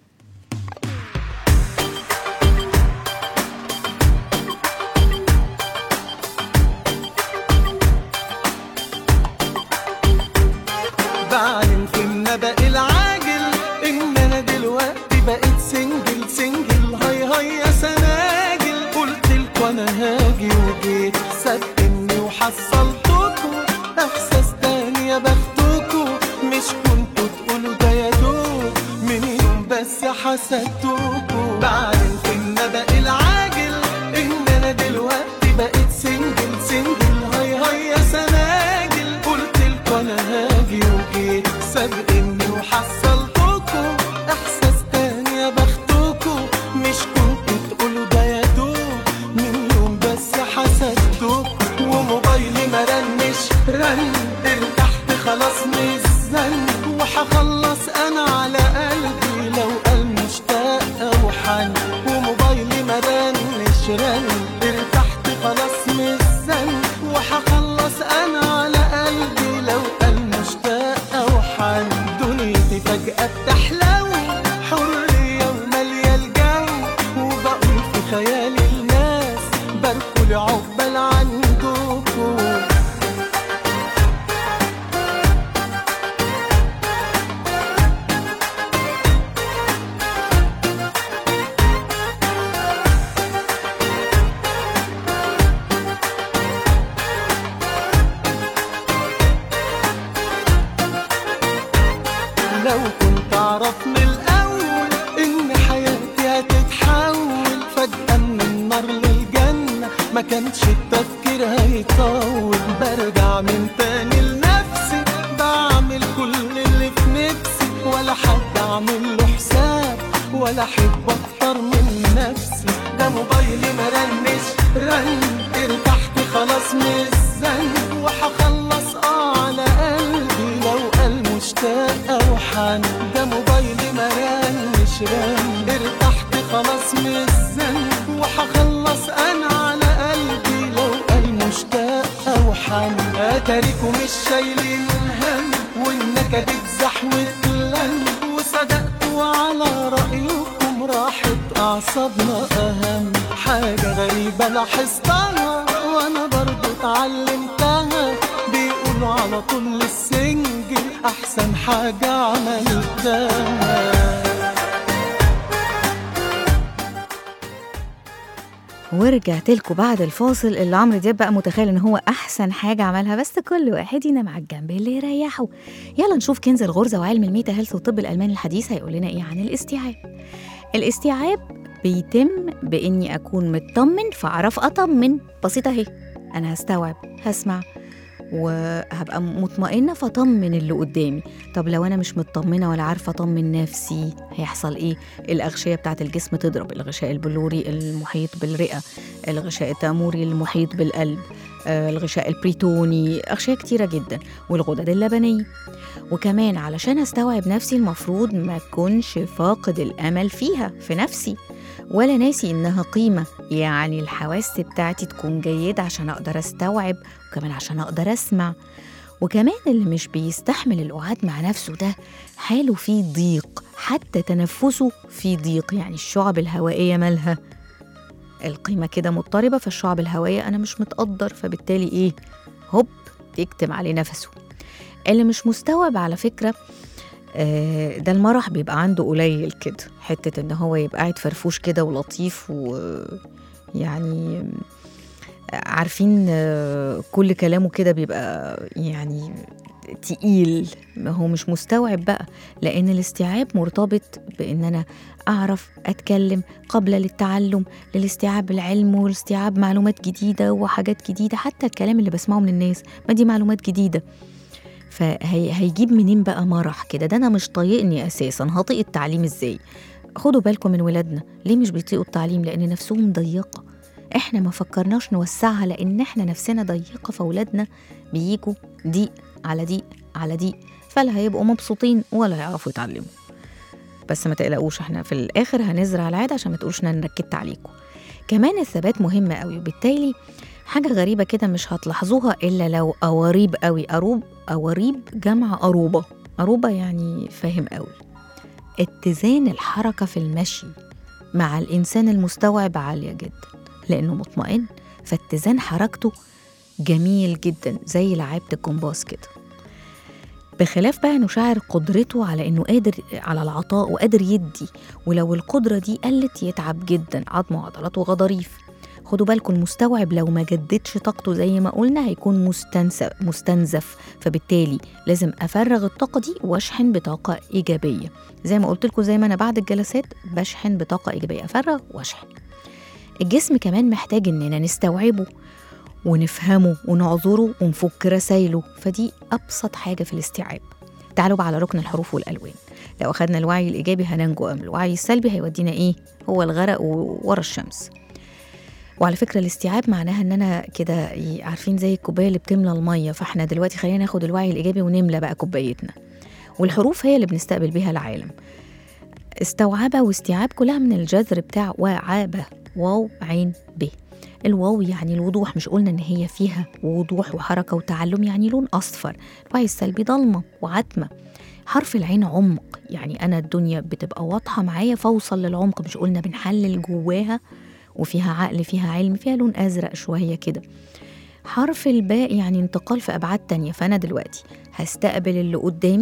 بعلن في النبأ العاجل ان انا دلوقتي بقيت سنجل سنجل هاي هاي يا سناجل قلت لكم انا هاجي وجيت صدقني وحصلتكم احساس تاني يا بختكم مش كنتوا تقولوا ده يا دوب من يوم بس حسدتكم بعلن في النبأ العاجل ان انا دلوقتي بقيت سنجل سنجل هاي هاي يا سناجل قلت لكم انا هاجي وجيت سابقني وحصلتكم احساس تاني يا بختكم مش كنتوا تقولوا ده يا دوب من يوم بس حسدتكم وموبايلي ما رنش رن ارتحت خلاص مش زن وحخلص انا على قلبي لو قال مشتاق او حن وموبايلي ما رنش رن ارتحت خلاص مش زن وحخلص انا على قلبي لو قال مشتاق او حن دنيتي فجأة بتحلو حرية ومالية الجو وبقول في خيالي الناس باركوا لي عقبال عندكم لو كنت اعرف من الاول ان حياتي هتتحول فجأة من النار للجنة ما كانش التفكير هيطول برجع من تاني لنفسي بعمل كل اللي في نفسي ولا حد اعمل له حساب ولا احب اكتر من نفسي ده موبايلي ما رنش رن ارتحت خلاص مش زن وحخلص اه على قلبي لو قال مشتاق او حن ده موبايلي ما رنش رن ارتحت خلاص مش زن وحخلص انا على قلبي لو قال مشتاق او حن اتاريكم مش شايلين هم والنكد اتزحوت لن وصدقتوا على رأيكم راحت أعصابنا أهم حاجة غريبة لاحظتها وأنا برضو اتعلمتها بيقولوا على طول السنجل أحسن حاجة عملتها ورجعت لكم بعد الفاصل اللي عمرو دياب بقى متخيل ان هو احسن حاجه عملها بس كل واحد ينام على الجنب اللي يريحه يلا نشوف كنز الغرزه وعلم الميتا هيلث والطب الالماني الحديث هيقول لنا ايه عن الاستيعاب الاستيعاب بيتم باني اكون مطمن فاعرف اطمن بسيطه اهي انا هستوعب هسمع وهبقى مطمئنة فطمن اللي قدامي طب لو أنا مش مطمنة ولا عارفة أطمن نفسي هيحصل إيه الأغشية بتاعة الجسم تضرب الغشاء البلوري المحيط بالرئة الغشاء التاموري المحيط بالقلب آه، الغشاء البريتوني أغشية كتيرة جدا والغدد اللبنية وكمان علشان أستوعب نفسي المفروض ما أكونش فاقد الأمل فيها في نفسي ولا ناسي إنها قيمة يعني الحواس بتاعتي تكون جيدة عشان أقدر أستوعب وكمان عشان أقدر أسمع وكمان اللي مش بيستحمل القعاد مع نفسه ده حاله فيه ضيق حتى تنفسه فيه ضيق يعني الشعب الهوائية مالها القيمة كده مضطربة فالشعب الهوائية أنا مش متقدر فبالتالي إيه هوب تكتم عليه نفسه اللي مش مستوعب على فكرة آه، ده المرح بيبقى عنده قليل كده حتة إن هو يبقى قاعد فرفوش كده ولطيف ويعني عارفين آه، كل كلامه كده بيبقى يعني تقيل ما هو مش مستوعب بقى لأن الاستيعاب مرتبط بإن أنا أعرف أتكلم قبل للتعلم للاستيعاب العلم والاستيعاب معلومات جديدة وحاجات جديدة حتى الكلام اللي بسمعه من الناس ما دي معلومات جديدة فهيجيب منين بقى مرح كده ده أنا مش طايقني أساسا هطيق التعليم إزاي خدوا بالكم من ولادنا ليه مش بيطيقوا التعليم لأن نفسهم ضيقة احنا ما فكرناش نوسعها لان احنا نفسنا ضيقه فاولادنا بيجوا ضيق على ضيق على ضيق فلا هيبقوا مبسوطين ولا هيعرفوا يتعلموا بس ما تقلقوش احنا في الاخر هنزرع العاده عشان ما تقولوش ان انا ركدت عليكم كمان الثبات مهم قوي وبالتالي حاجة غريبة كده مش هتلاحظوها إلا لو قواريب قوي أروب قواريب جمع أروبة أروبة يعني فاهم قوي اتزان الحركة في المشي مع الإنسان المستوعب عالية جدا لأنه مطمئن فاتزان حركته جميل جدا زي لعيبة الجمباز كده بخلاف بقى انه شاعر قدرته على انه قادر على العطاء وقادر يدي ولو القدرة دي قلت يتعب جدا عظم وعضلات وغضاريف خدوا بالكم المستوعب لو ما جددش طاقته زي ما قلنا هيكون مستنسف مستنزف فبالتالي لازم افرغ الطاقه دي واشحن بطاقه ايجابيه زي ما قلت لكم زي ما انا بعد الجلسات بشحن بطاقه ايجابيه افرغ واشحن الجسم كمان محتاج اننا نستوعبه ونفهمه ونعذره ونفك رسايله فدي ابسط حاجه في الاستيعاب تعالوا بقى على ركن الحروف والالوان لو اخدنا الوعي الايجابي هننجو ام الوعي السلبي هيودينا ايه هو الغرق وورا الشمس وعلى فكره الاستيعاب معناها ان انا كده ي- عارفين زي الكوبايه اللي بتملى الميه فاحنا دلوقتي خلينا ناخد الوعي الايجابي ونملى بقى كوبايتنا والحروف هي اللي بنستقبل بيها العالم استوعبة واستيعاب كلها من الجذر بتاع وعابة واو عين ب الواو يعني الوضوح مش قلنا ان هي فيها وضوح وحركة وتعلم يعني لون اصفر الوعي السلبي ضلمة وعتمة حرف العين عمق يعني انا الدنيا بتبقى واضحة معايا فاوصل للعمق مش قلنا بنحلل جواها وفيها عقل فيها علم فيها لون ازرق شوية كده حرف الباء يعني انتقال في ابعاد تانية فانا دلوقتي هستقبل اللي قدامي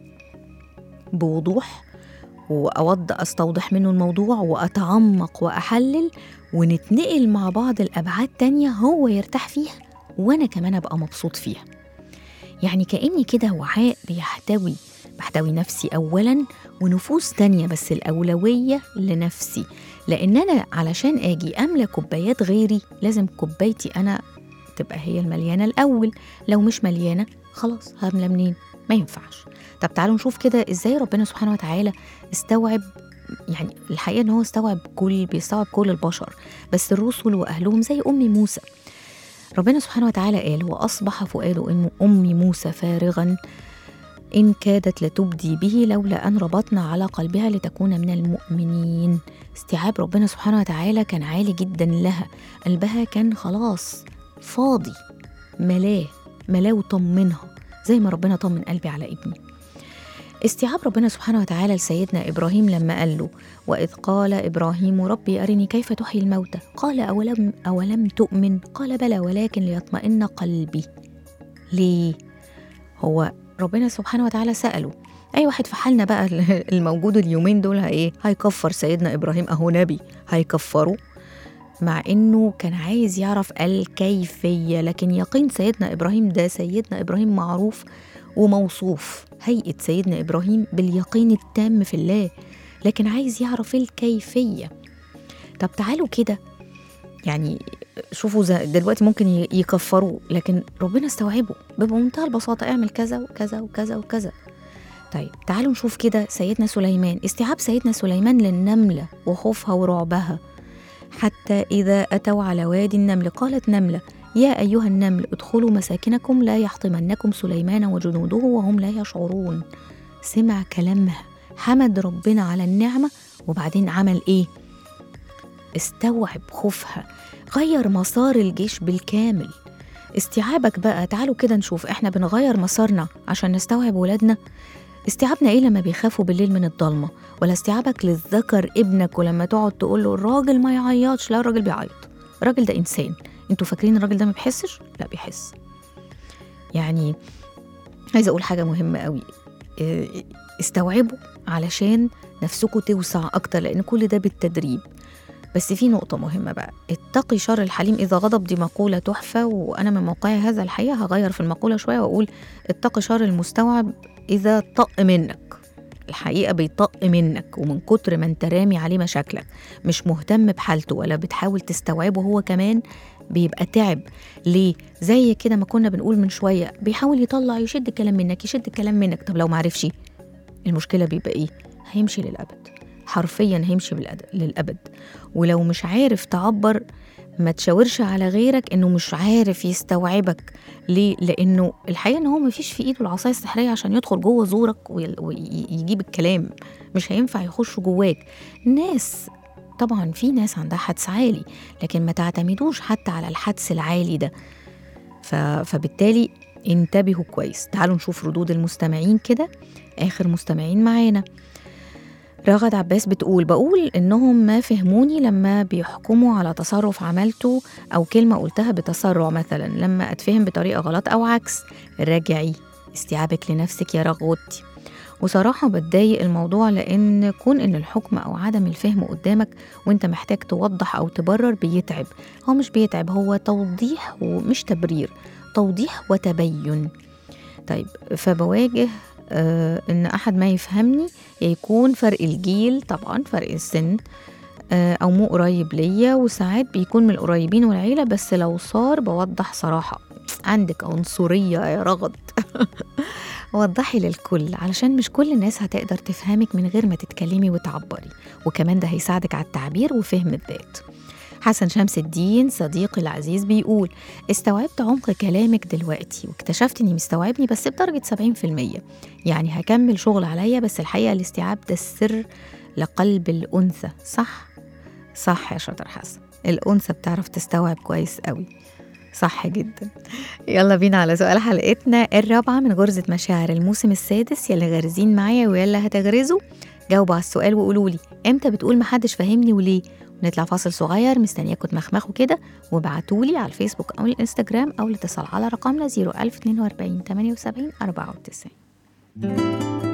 بوضوح واود استوضح منه الموضوع واتعمق واحلل ونتنقل مع بعض الابعاد تانية هو يرتاح فيها وانا كمان ابقى مبسوط فيها يعني كاني كده وعاء بيحتوي بحتوي نفسي اولا ونفوس تانية بس الاولويه لنفسي لان انا علشان اجي املى كوبايات غيري لازم كوبايتي انا تبقى هي المليانه الاول لو مش مليانه خلاص هملى منين ما ينفعش طب تعالوا نشوف كده ازاي ربنا سبحانه وتعالى استوعب يعني الحقيقه ان هو استوعب كل بيستوعب كل البشر بس الرسل واهلهم زي ام موسى ربنا سبحانه وتعالى قال واصبح فؤاد ام ام موسى فارغا ان كادت لتبدي به لولا ان ربطنا على قلبها لتكون من المؤمنين استيعاب ربنا سبحانه وتعالى كان عالي جدا لها قلبها كان خلاص فاضي ملاه ملاه وطمنها زي ما ربنا طمن قلبي على ابني استيعاب ربنا سبحانه وتعالى لسيدنا إبراهيم لما قال له وإذ قال إبراهيم ربي أرني كيف تحيي الموتى قال أولم, أولم تؤمن قال بلى ولكن ليطمئن قلبي ليه هو ربنا سبحانه وتعالى سأله أي واحد في حالنا بقى الموجود اليومين دول إيه هيكفر سيدنا إبراهيم أهو نبي هيكفره مع انه كان عايز يعرف الكيفيه لكن يقين سيدنا ابراهيم ده سيدنا ابراهيم معروف وموصوف هيئه سيدنا ابراهيم باليقين التام في الله لكن عايز يعرف الكيفيه طب تعالوا كده يعني شوفوا زي دلوقتي ممكن ي- يكفروه لكن ربنا استوعبه بمنتهى البساطة اعمل كذا وكذا وكذا وكذا طيب تعالوا نشوف كده سيدنا سليمان استيعاب سيدنا سليمان للنملة وخوفها ورعبها حتى إذا أتوا على وادي النمل قالت نملة يا أيها النمل ادخلوا مساكنكم لا يحطمنكم سليمان وجنوده وهم لا يشعرون سمع كلامها حمد ربنا على النعمة وبعدين عمل إيه؟ استوعب خوفها غير مسار الجيش بالكامل استيعابك بقى تعالوا كده نشوف احنا بنغير مسارنا عشان نستوعب ولادنا استيعابنا ايه لما بيخافوا بالليل من الضلمه ولا استيعابك للذكر ابنك ولما تقعد تقول له الراجل ما يعيطش لا الراجل بيعيط الراجل ده انسان انتوا فاكرين الراجل ده ما بيحسش لا بيحس يعني عايزه اقول حاجه مهمه قوي إيه، استوعبوا علشان نفسكم توسع اكتر لان كل ده بالتدريب بس في نقطة مهمة بقى اتقي شر الحليم إذا غضب دي مقولة تحفة وأنا من موقعي هذا الحقيقة هغير في المقولة شوية وأقول اتقي شر المستوعب إذا طق منك الحقيقة بيطق منك ومن كتر ما انت رامي عليه مشاكلك مش مهتم بحالته ولا بتحاول تستوعبه هو كمان بيبقى تعب ليه زي كده ما كنا بنقول من شوية بيحاول يطلع يشد الكلام منك يشد الكلام منك طب لو معرفش المشكلة بيبقى إيه هيمشي للأبد حرفيا هيمشي بالأد- للأبد ولو مش عارف تعبر ما تشاورش على غيرك انه مش عارف يستوعبك ليه لانه الحقيقه ان هو مفيش في ايده العصايه السحريه عشان يدخل جوه زورك وي- ويجيب الكلام مش هينفع يخش جواك ناس طبعا في ناس عندها حدس عالي لكن ما تعتمدوش حتى على الحدس العالي ده ف... فبالتالي انتبهوا كويس تعالوا نشوف ردود المستمعين كده اخر مستمعين معانا رغد عباس بتقول بقول انهم ما فهموني لما بيحكموا على تصرف عملته او كلمه قلتها بتسرع مثلا لما اتفهم بطريقه غلط او عكس راجعي استيعابك لنفسك يا رغوتي وصراحة بتضايق الموضوع لأن كون إن الحكم أو عدم الفهم قدامك وإنت محتاج توضح أو تبرر بيتعب هو مش بيتعب هو توضيح ومش تبرير توضيح وتبين طيب فبواجه آه إن أحد ما يفهمني يا يكون فرق الجيل طبعا فرق السن آه، أو مو قريب ليا وساعات بيكون من القريبين والعيلة بس لو صار بوضح صراحة عندك عنصرية يا رغد وضحي للكل علشان مش كل الناس هتقدر تفهمك من غير ما تتكلمي وتعبري وكمان ده هيساعدك على التعبير وفهم الذات حسن شمس الدين صديقي العزيز بيقول استوعبت عمق كلامك دلوقتي واكتشفت اني مستوعبني بس بدرجة 70% يعني هكمل شغل عليا بس الحقيقة الاستيعاب ده السر لقلب الأنثى صح؟ صح يا شاطر حسن الأنثى بتعرف تستوعب كويس قوي صح جدا يلا بينا على سؤال حلقتنا الرابعة من غرزة مشاعر الموسم السادس يلي غارزين معايا ويلا هتغرزوا جاوبوا على السؤال وقولوا لي امتى بتقول محدش فاهمني وليه نطلع فاصل صغير مستنياكم تمخمخوا كده وابعتولي على الفيسبوك او الانستجرام او الاتصال على رقمنا 01042 78 94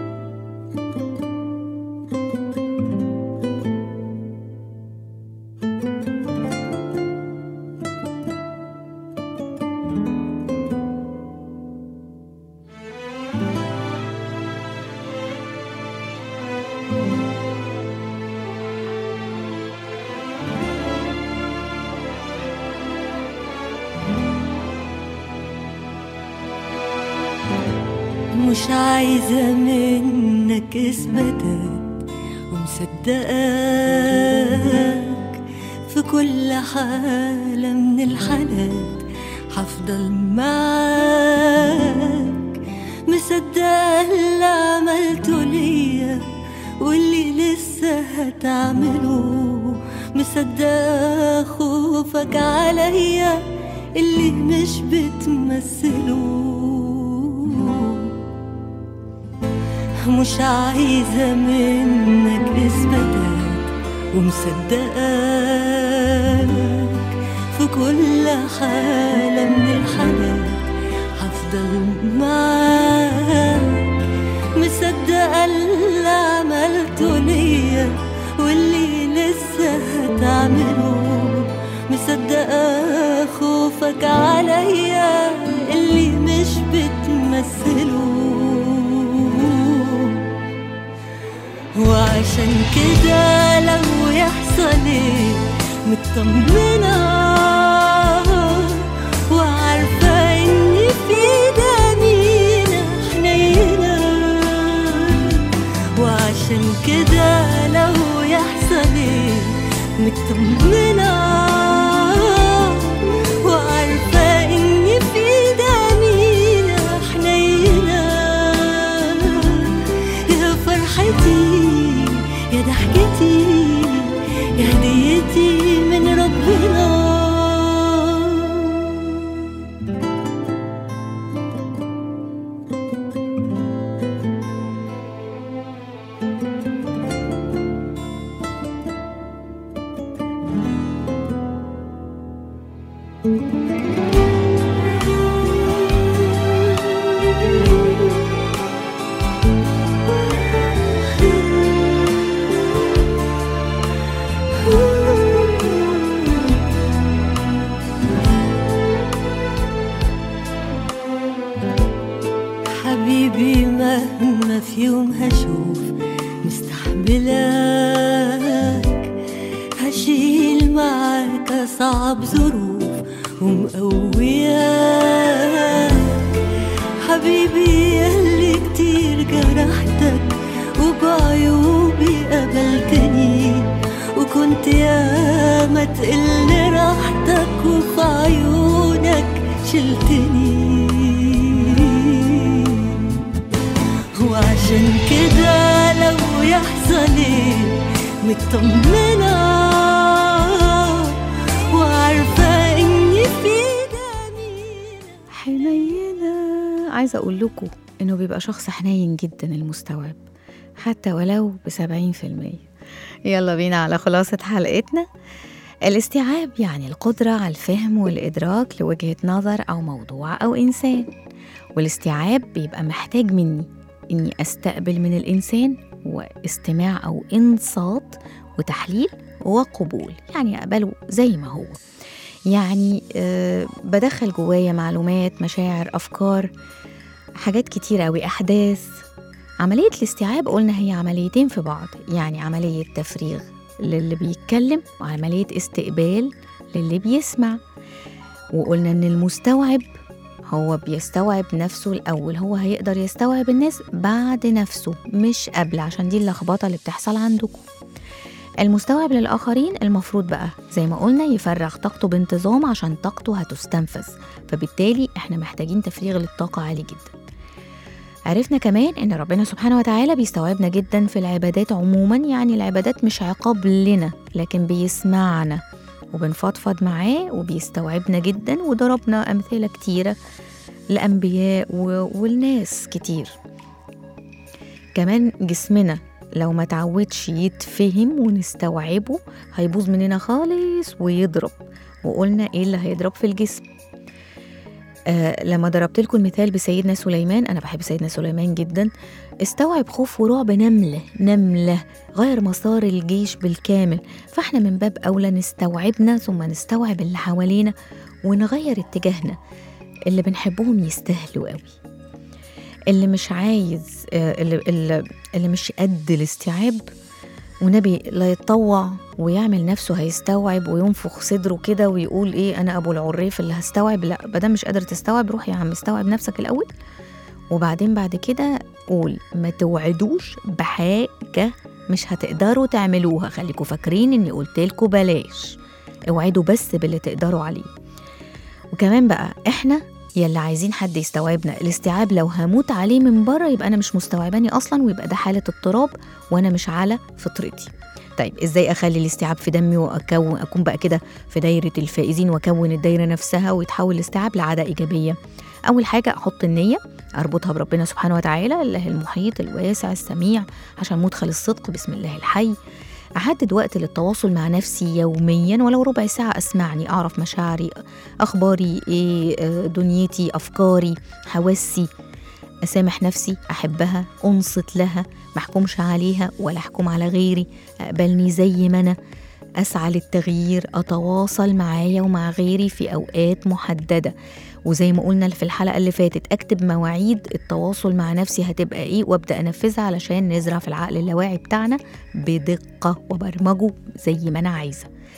مش عايزة منك اثباتات ومصدقاك في كل حالة من الحالات هفضل معاك مصدقة اللي عملته ليا واللي لسه هتعمله مصدقة خوفك عليا اللي مش بتمثله مش عايزة منك إثباتات ومصدقاك في كل حالة من الحالات هفضل معاك مصدقة اللي عملته ليا واللي لسه هتعمله مصدقة خوفك عليا اللي مش بتمثله وعشان كده لو يحصل ايه مطمنة وعارفة إني في دمينا حنينة وعشان كده لو يحصل ايه مطمنة وعارفة إني في دمينا حنينة يا فرحتي يا ضحكتي يا هديتي من ربنا حبيبي مهما في يوم هشوف مستحملك هشيل معاك أصعب ظروف ومقوياك حبيبي ياللي كتير جرحتك وبعيوبي قبلتني وكنت ياما تقل راحتك وفي عيونك شلتني وعشان كده لو يحصل ايه مطمنة وعارفة اني في دمينا حنينة عايزة أقول لكم إنه بيبقى شخص حنين جدا المستوعب حتى ولو بسبعين في المية يلا بينا على خلاصة حلقتنا الاستيعاب يعني القدرة على الفهم والإدراك لوجهة نظر أو موضوع أو إنسان والاستيعاب بيبقى محتاج مني إني أستقبل من الإنسان واستماع أو إنصات وتحليل وقبول يعني أقبله زي ما هو يعني آه بدخل جوايا معلومات مشاعر أفكار حاجات كتير أوي أحداث عملية الاستيعاب قلنا هي عمليتين في بعض يعني عملية تفريغ للي بيتكلم وعملية استقبال للي بيسمع وقلنا إن المستوعب هو بيستوعب نفسه الأول هو هيقدر يستوعب الناس بعد نفسه مش قبل عشان دي اللخبطة اللي بتحصل عندكم المستوعب للآخرين المفروض بقى زي ما قلنا يفرغ طاقته بانتظام عشان طاقته هتستنفذ فبالتالي احنا محتاجين تفريغ للطاقة عالي جدا عرفنا كمان ان ربنا سبحانه وتعالى بيستوعبنا جدا في العبادات عموما يعني العبادات مش عقاب لنا لكن بيسمعنا وبنفضفض معاه وبيستوعبنا جدا وضربنا أمثلة كتيرة لأنبياء و- والناس كتير كمان جسمنا لو ما تعودش يتفهم ونستوعبه هيبوظ مننا خالص ويضرب وقلنا ايه اللي هيضرب في الجسم آه لما ضربت لكم المثال بسيدنا سليمان انا بحب سيدنا سليمان جدا استوعب خوف ورعب نمله نمله غير مسار الجيش بالكامل فاحنا من باب اولى نستوعبنا ثم نستوعب اللي حوالينا ونغير اتجاهنا اللي بنحبهم يستاهلوا قوي اللي مش عايز آه، اللي, اللي, اللي مش قد الاستيعاب ونبي لا يتطوع ويعمل نفسه هيستوعب وينفخ صدره كده ويقول ايه انا ابو العريف اللي هستوعب لا بدل مش قادر تستوعب روح يا عم استوعب نفسك الاول وبعدين بعد كده قول ما توعدوش بحاجه مش هتقدروا تعملوها خليكوا فاكرين اني قلت لكم بلاش اوعدوا بس باللي تقدروا عليه وكمان بقى احنا يلي عايزين حد يستوعبنا الاستيعاب لو هموت عليه من بره يبقى انا مش مستوعباني اصلا ويبقى ده حاله اضطراب وانا مش على فطرتي طيب ازاي اخلي الاستيعاب في دمي واكون اكون بقى كده في دايره الفائزين واكون الدايره نفسها ويتحول الاستيعاب لعاده ايجابيه اول حاجه احط النيه اربطها بربنا سبحانه وتعالى الله المحيط الواسع السميع عشان مدخل الصدق بسم الله الحي أحدد وقت للتواصل مع نفسي يوميا ولو ربع ساعة أسمعني أعرف مشاعري أخباري إيه آه، دنيتي أفكاري حواسي أسامح نفسي أحبها أنصت لها محكومش عليها ولا أحكم على غيري أقبلني زي ما أنا أسعى للتغيير أتواصل معايا ومع غيري في أوقات محددة وزي ما قلنا في الحلقة اللي فاتت أكتب مواعيد التواصل مع نفسي هتبقى إيه وأبدأ أنفذها علشان نزرع في العقل اللاواعي بتاعنا بدقة وبرمجه زي ما أنا عايزة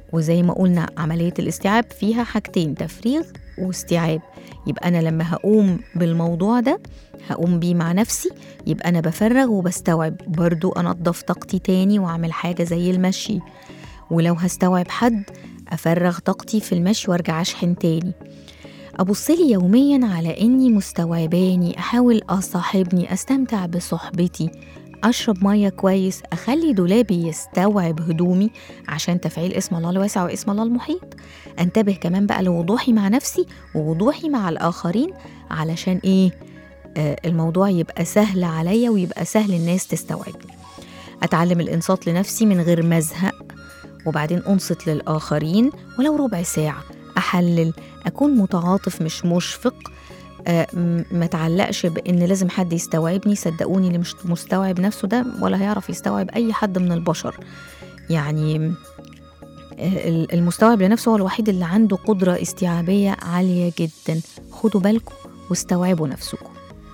وزي ما قلنا عملية الاستيعاب فيها حاجتين تفريغ واستيعاب يبقى أنا لما هقوم بالموضوع ده هقوم بيه مع نفسي يبقى أنا بفرغ وبستوعب برضو أنظف طاقتي تاني وأعمل حاجة زي المشي ولو هستوعب حد أفرغ طاقتي في المشي وأرجع أشحن تاني أبص لي يوميا على إني مستوعباني أحاول أصاحبني أستمتع بصحبتي أشرب مية كويس أخلي دولابي يستوعب هدومي عشان تفعيل اسم الله الواسع واسم الله المحيط أنتبه كمان بقى لوضوحي مع نفسي ووضوحي مع الآخرين علشان إيه آه الموضوع يبقى سهل عليا ويبقى سهل الناس تستوعبني أتعلم الإنصات لنفسي من غير ما أزهق وبعدين أنصت للآخرين ولو ربع ساعة أحلل أكون متعاطف مش مشفق آه، م- ما تعلقش بان لازم حد يستوعبني صدقوني اللي مش مستوعب نفسه ده ولا هيعرف يستوعب اي حد من البشر يعني آه، ال- المستوعب لنفسه هو الوحيد اللي عنده قدرة استيعابية عالية جدا خدوا بالكم واستوعبوا نفسكم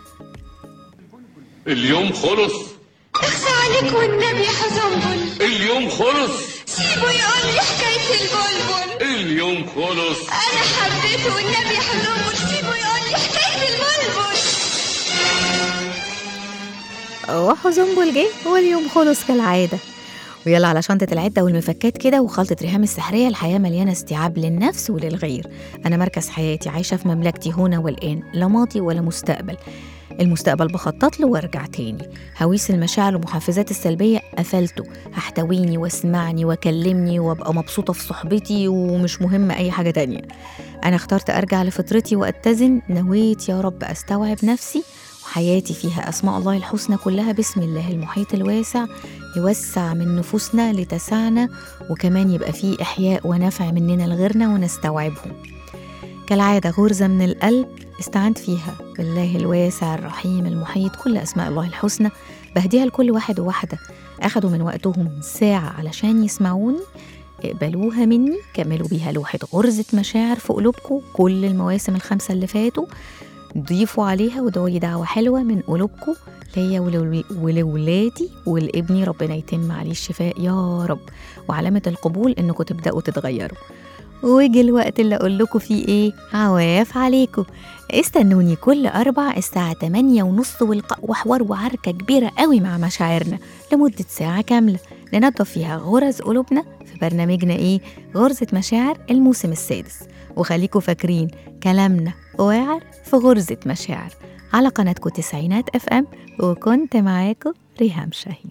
اليوم خلص اخفى عليك والنبي يا حزنبل اليوم خلص سيبه يقول لي حكاية البلبل اليوم خلص أنا حبيته والنبي يا حزنبل سيبه يقول لي حكاية البلبل وحزنبل جه واليوم خلص كالعادة ويلا على شنطة العدة والمفكات كده وخلطة ريهام السحرية الحياة مليانة استيعاب للنفس وللغير أنا مركز حياتي عايشة في مملكتي هنا والآن لا ماضي ولا مستقبل المستقبل بخطط له وارجع تاني هويس المشاعر والمحفزات السلبية قفلته هحتويني واسمعني وكلمني وابقى مبسوطة في صحبتي ومش مهم أي حاجة تانية أنا اخترت أرجع لفطرتي وأتزن نويت يا رب أستوعب نفسي وحياتي فيها أسماء الله الحسنى كلها بسم الله المحيط الواسع يوسع من نفوسنا لتسعنا وكمان يبقى فيه إحياء ونفع مننا لغيرنا ونستوعبهم كالعادة غرزة من القلب استعنت فيها بالله الواسع الرحيم المحيط كل أسماء الله الحسنى بهديها لكل واحد وواحدة أخدوا من وقتهم ساعة علشان يسمعوني اقبلوها مني كملوا بيها لوحة غرزة مشاعر في قلوبكم كل المواسم الخمسة اللي فاتوا ضيفوا عليها وادعوا لي دعوة حلوة من قلوبكم ليا ولولي- ولولادي ولابني ربنا يتم عليه الشفاء يا رب وعلامة القبول انكم تبدأوا تتغيروا ويجي الوقت اللي اقول لكم فيه ايه عواف عليكم استنوني كل اربع الساعة 8 ونص والق- وحوار وعركة كبيرة قوي مع مشاعرنا لمدة ساعة كاملة ننظف فيها غرز قلوبنا في برنامجنا ايه غرزة مشاعر الموسم السادس وخليكم فاكرين كلامنا واعر في غرزة مشاعر على قناتكم تسعينات اف ام وكنت معاكم ريهام شاهين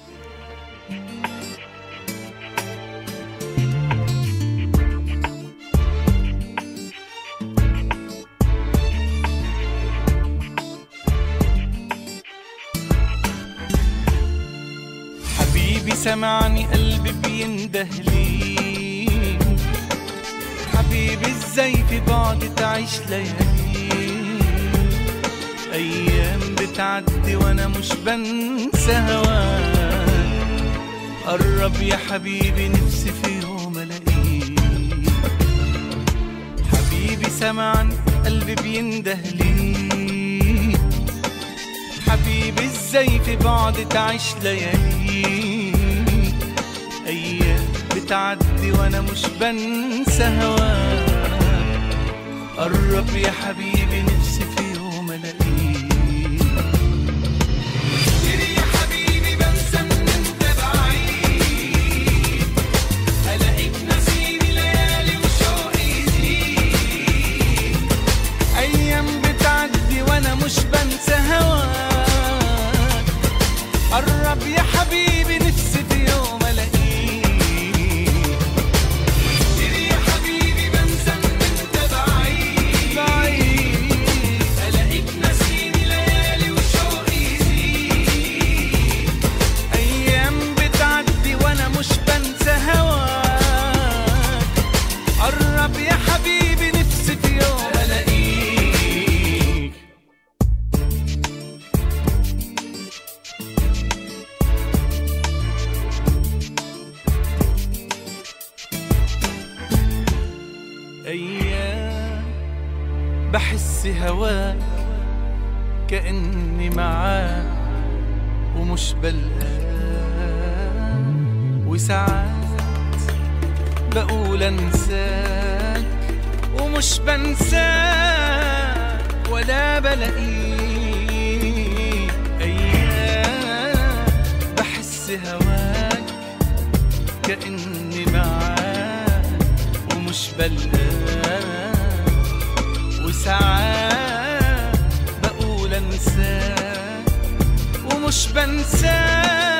حبيبي سمعني قلبي بينده ليك حبيبي ازاي في بعد تعيش ليالي ايام بتعدي وانا مش بنسى هواك قرب يا حبيبي نفسي في يوم الاقيك حبيبي سمعني قلبي بينده ليك حبيبي ازاي في بعد تعيش ليالي ايام بتعدي وانا مش بنسى هواك قرب يا حبيبي نفسي في يوم الاقيك كتير يا حبيبي بنسى ان انت بعيد الاقيك نسيني ليالي وشوقي يزيد ايام بتعدي وانا مش بنسى هواك قرب يا حبيبي نفسي في يوم الاقيك كتير يا حبيبي بنسى ان انت بعيد بعيد الاقيك نسيني ليالي وشوقي يزيد ايام بتعدي وانا مش بنسى هواك قرب يا حبيبي نفسي في يوم الاقيك ايام بحس هواك كاني معاك ومش بلقاك وساعات بقول انساك ومش بنساك ولا بلاقيك ايام بحس هواك كاني معاك ومش بلقاك وساعات بقول انساك ومش بنساك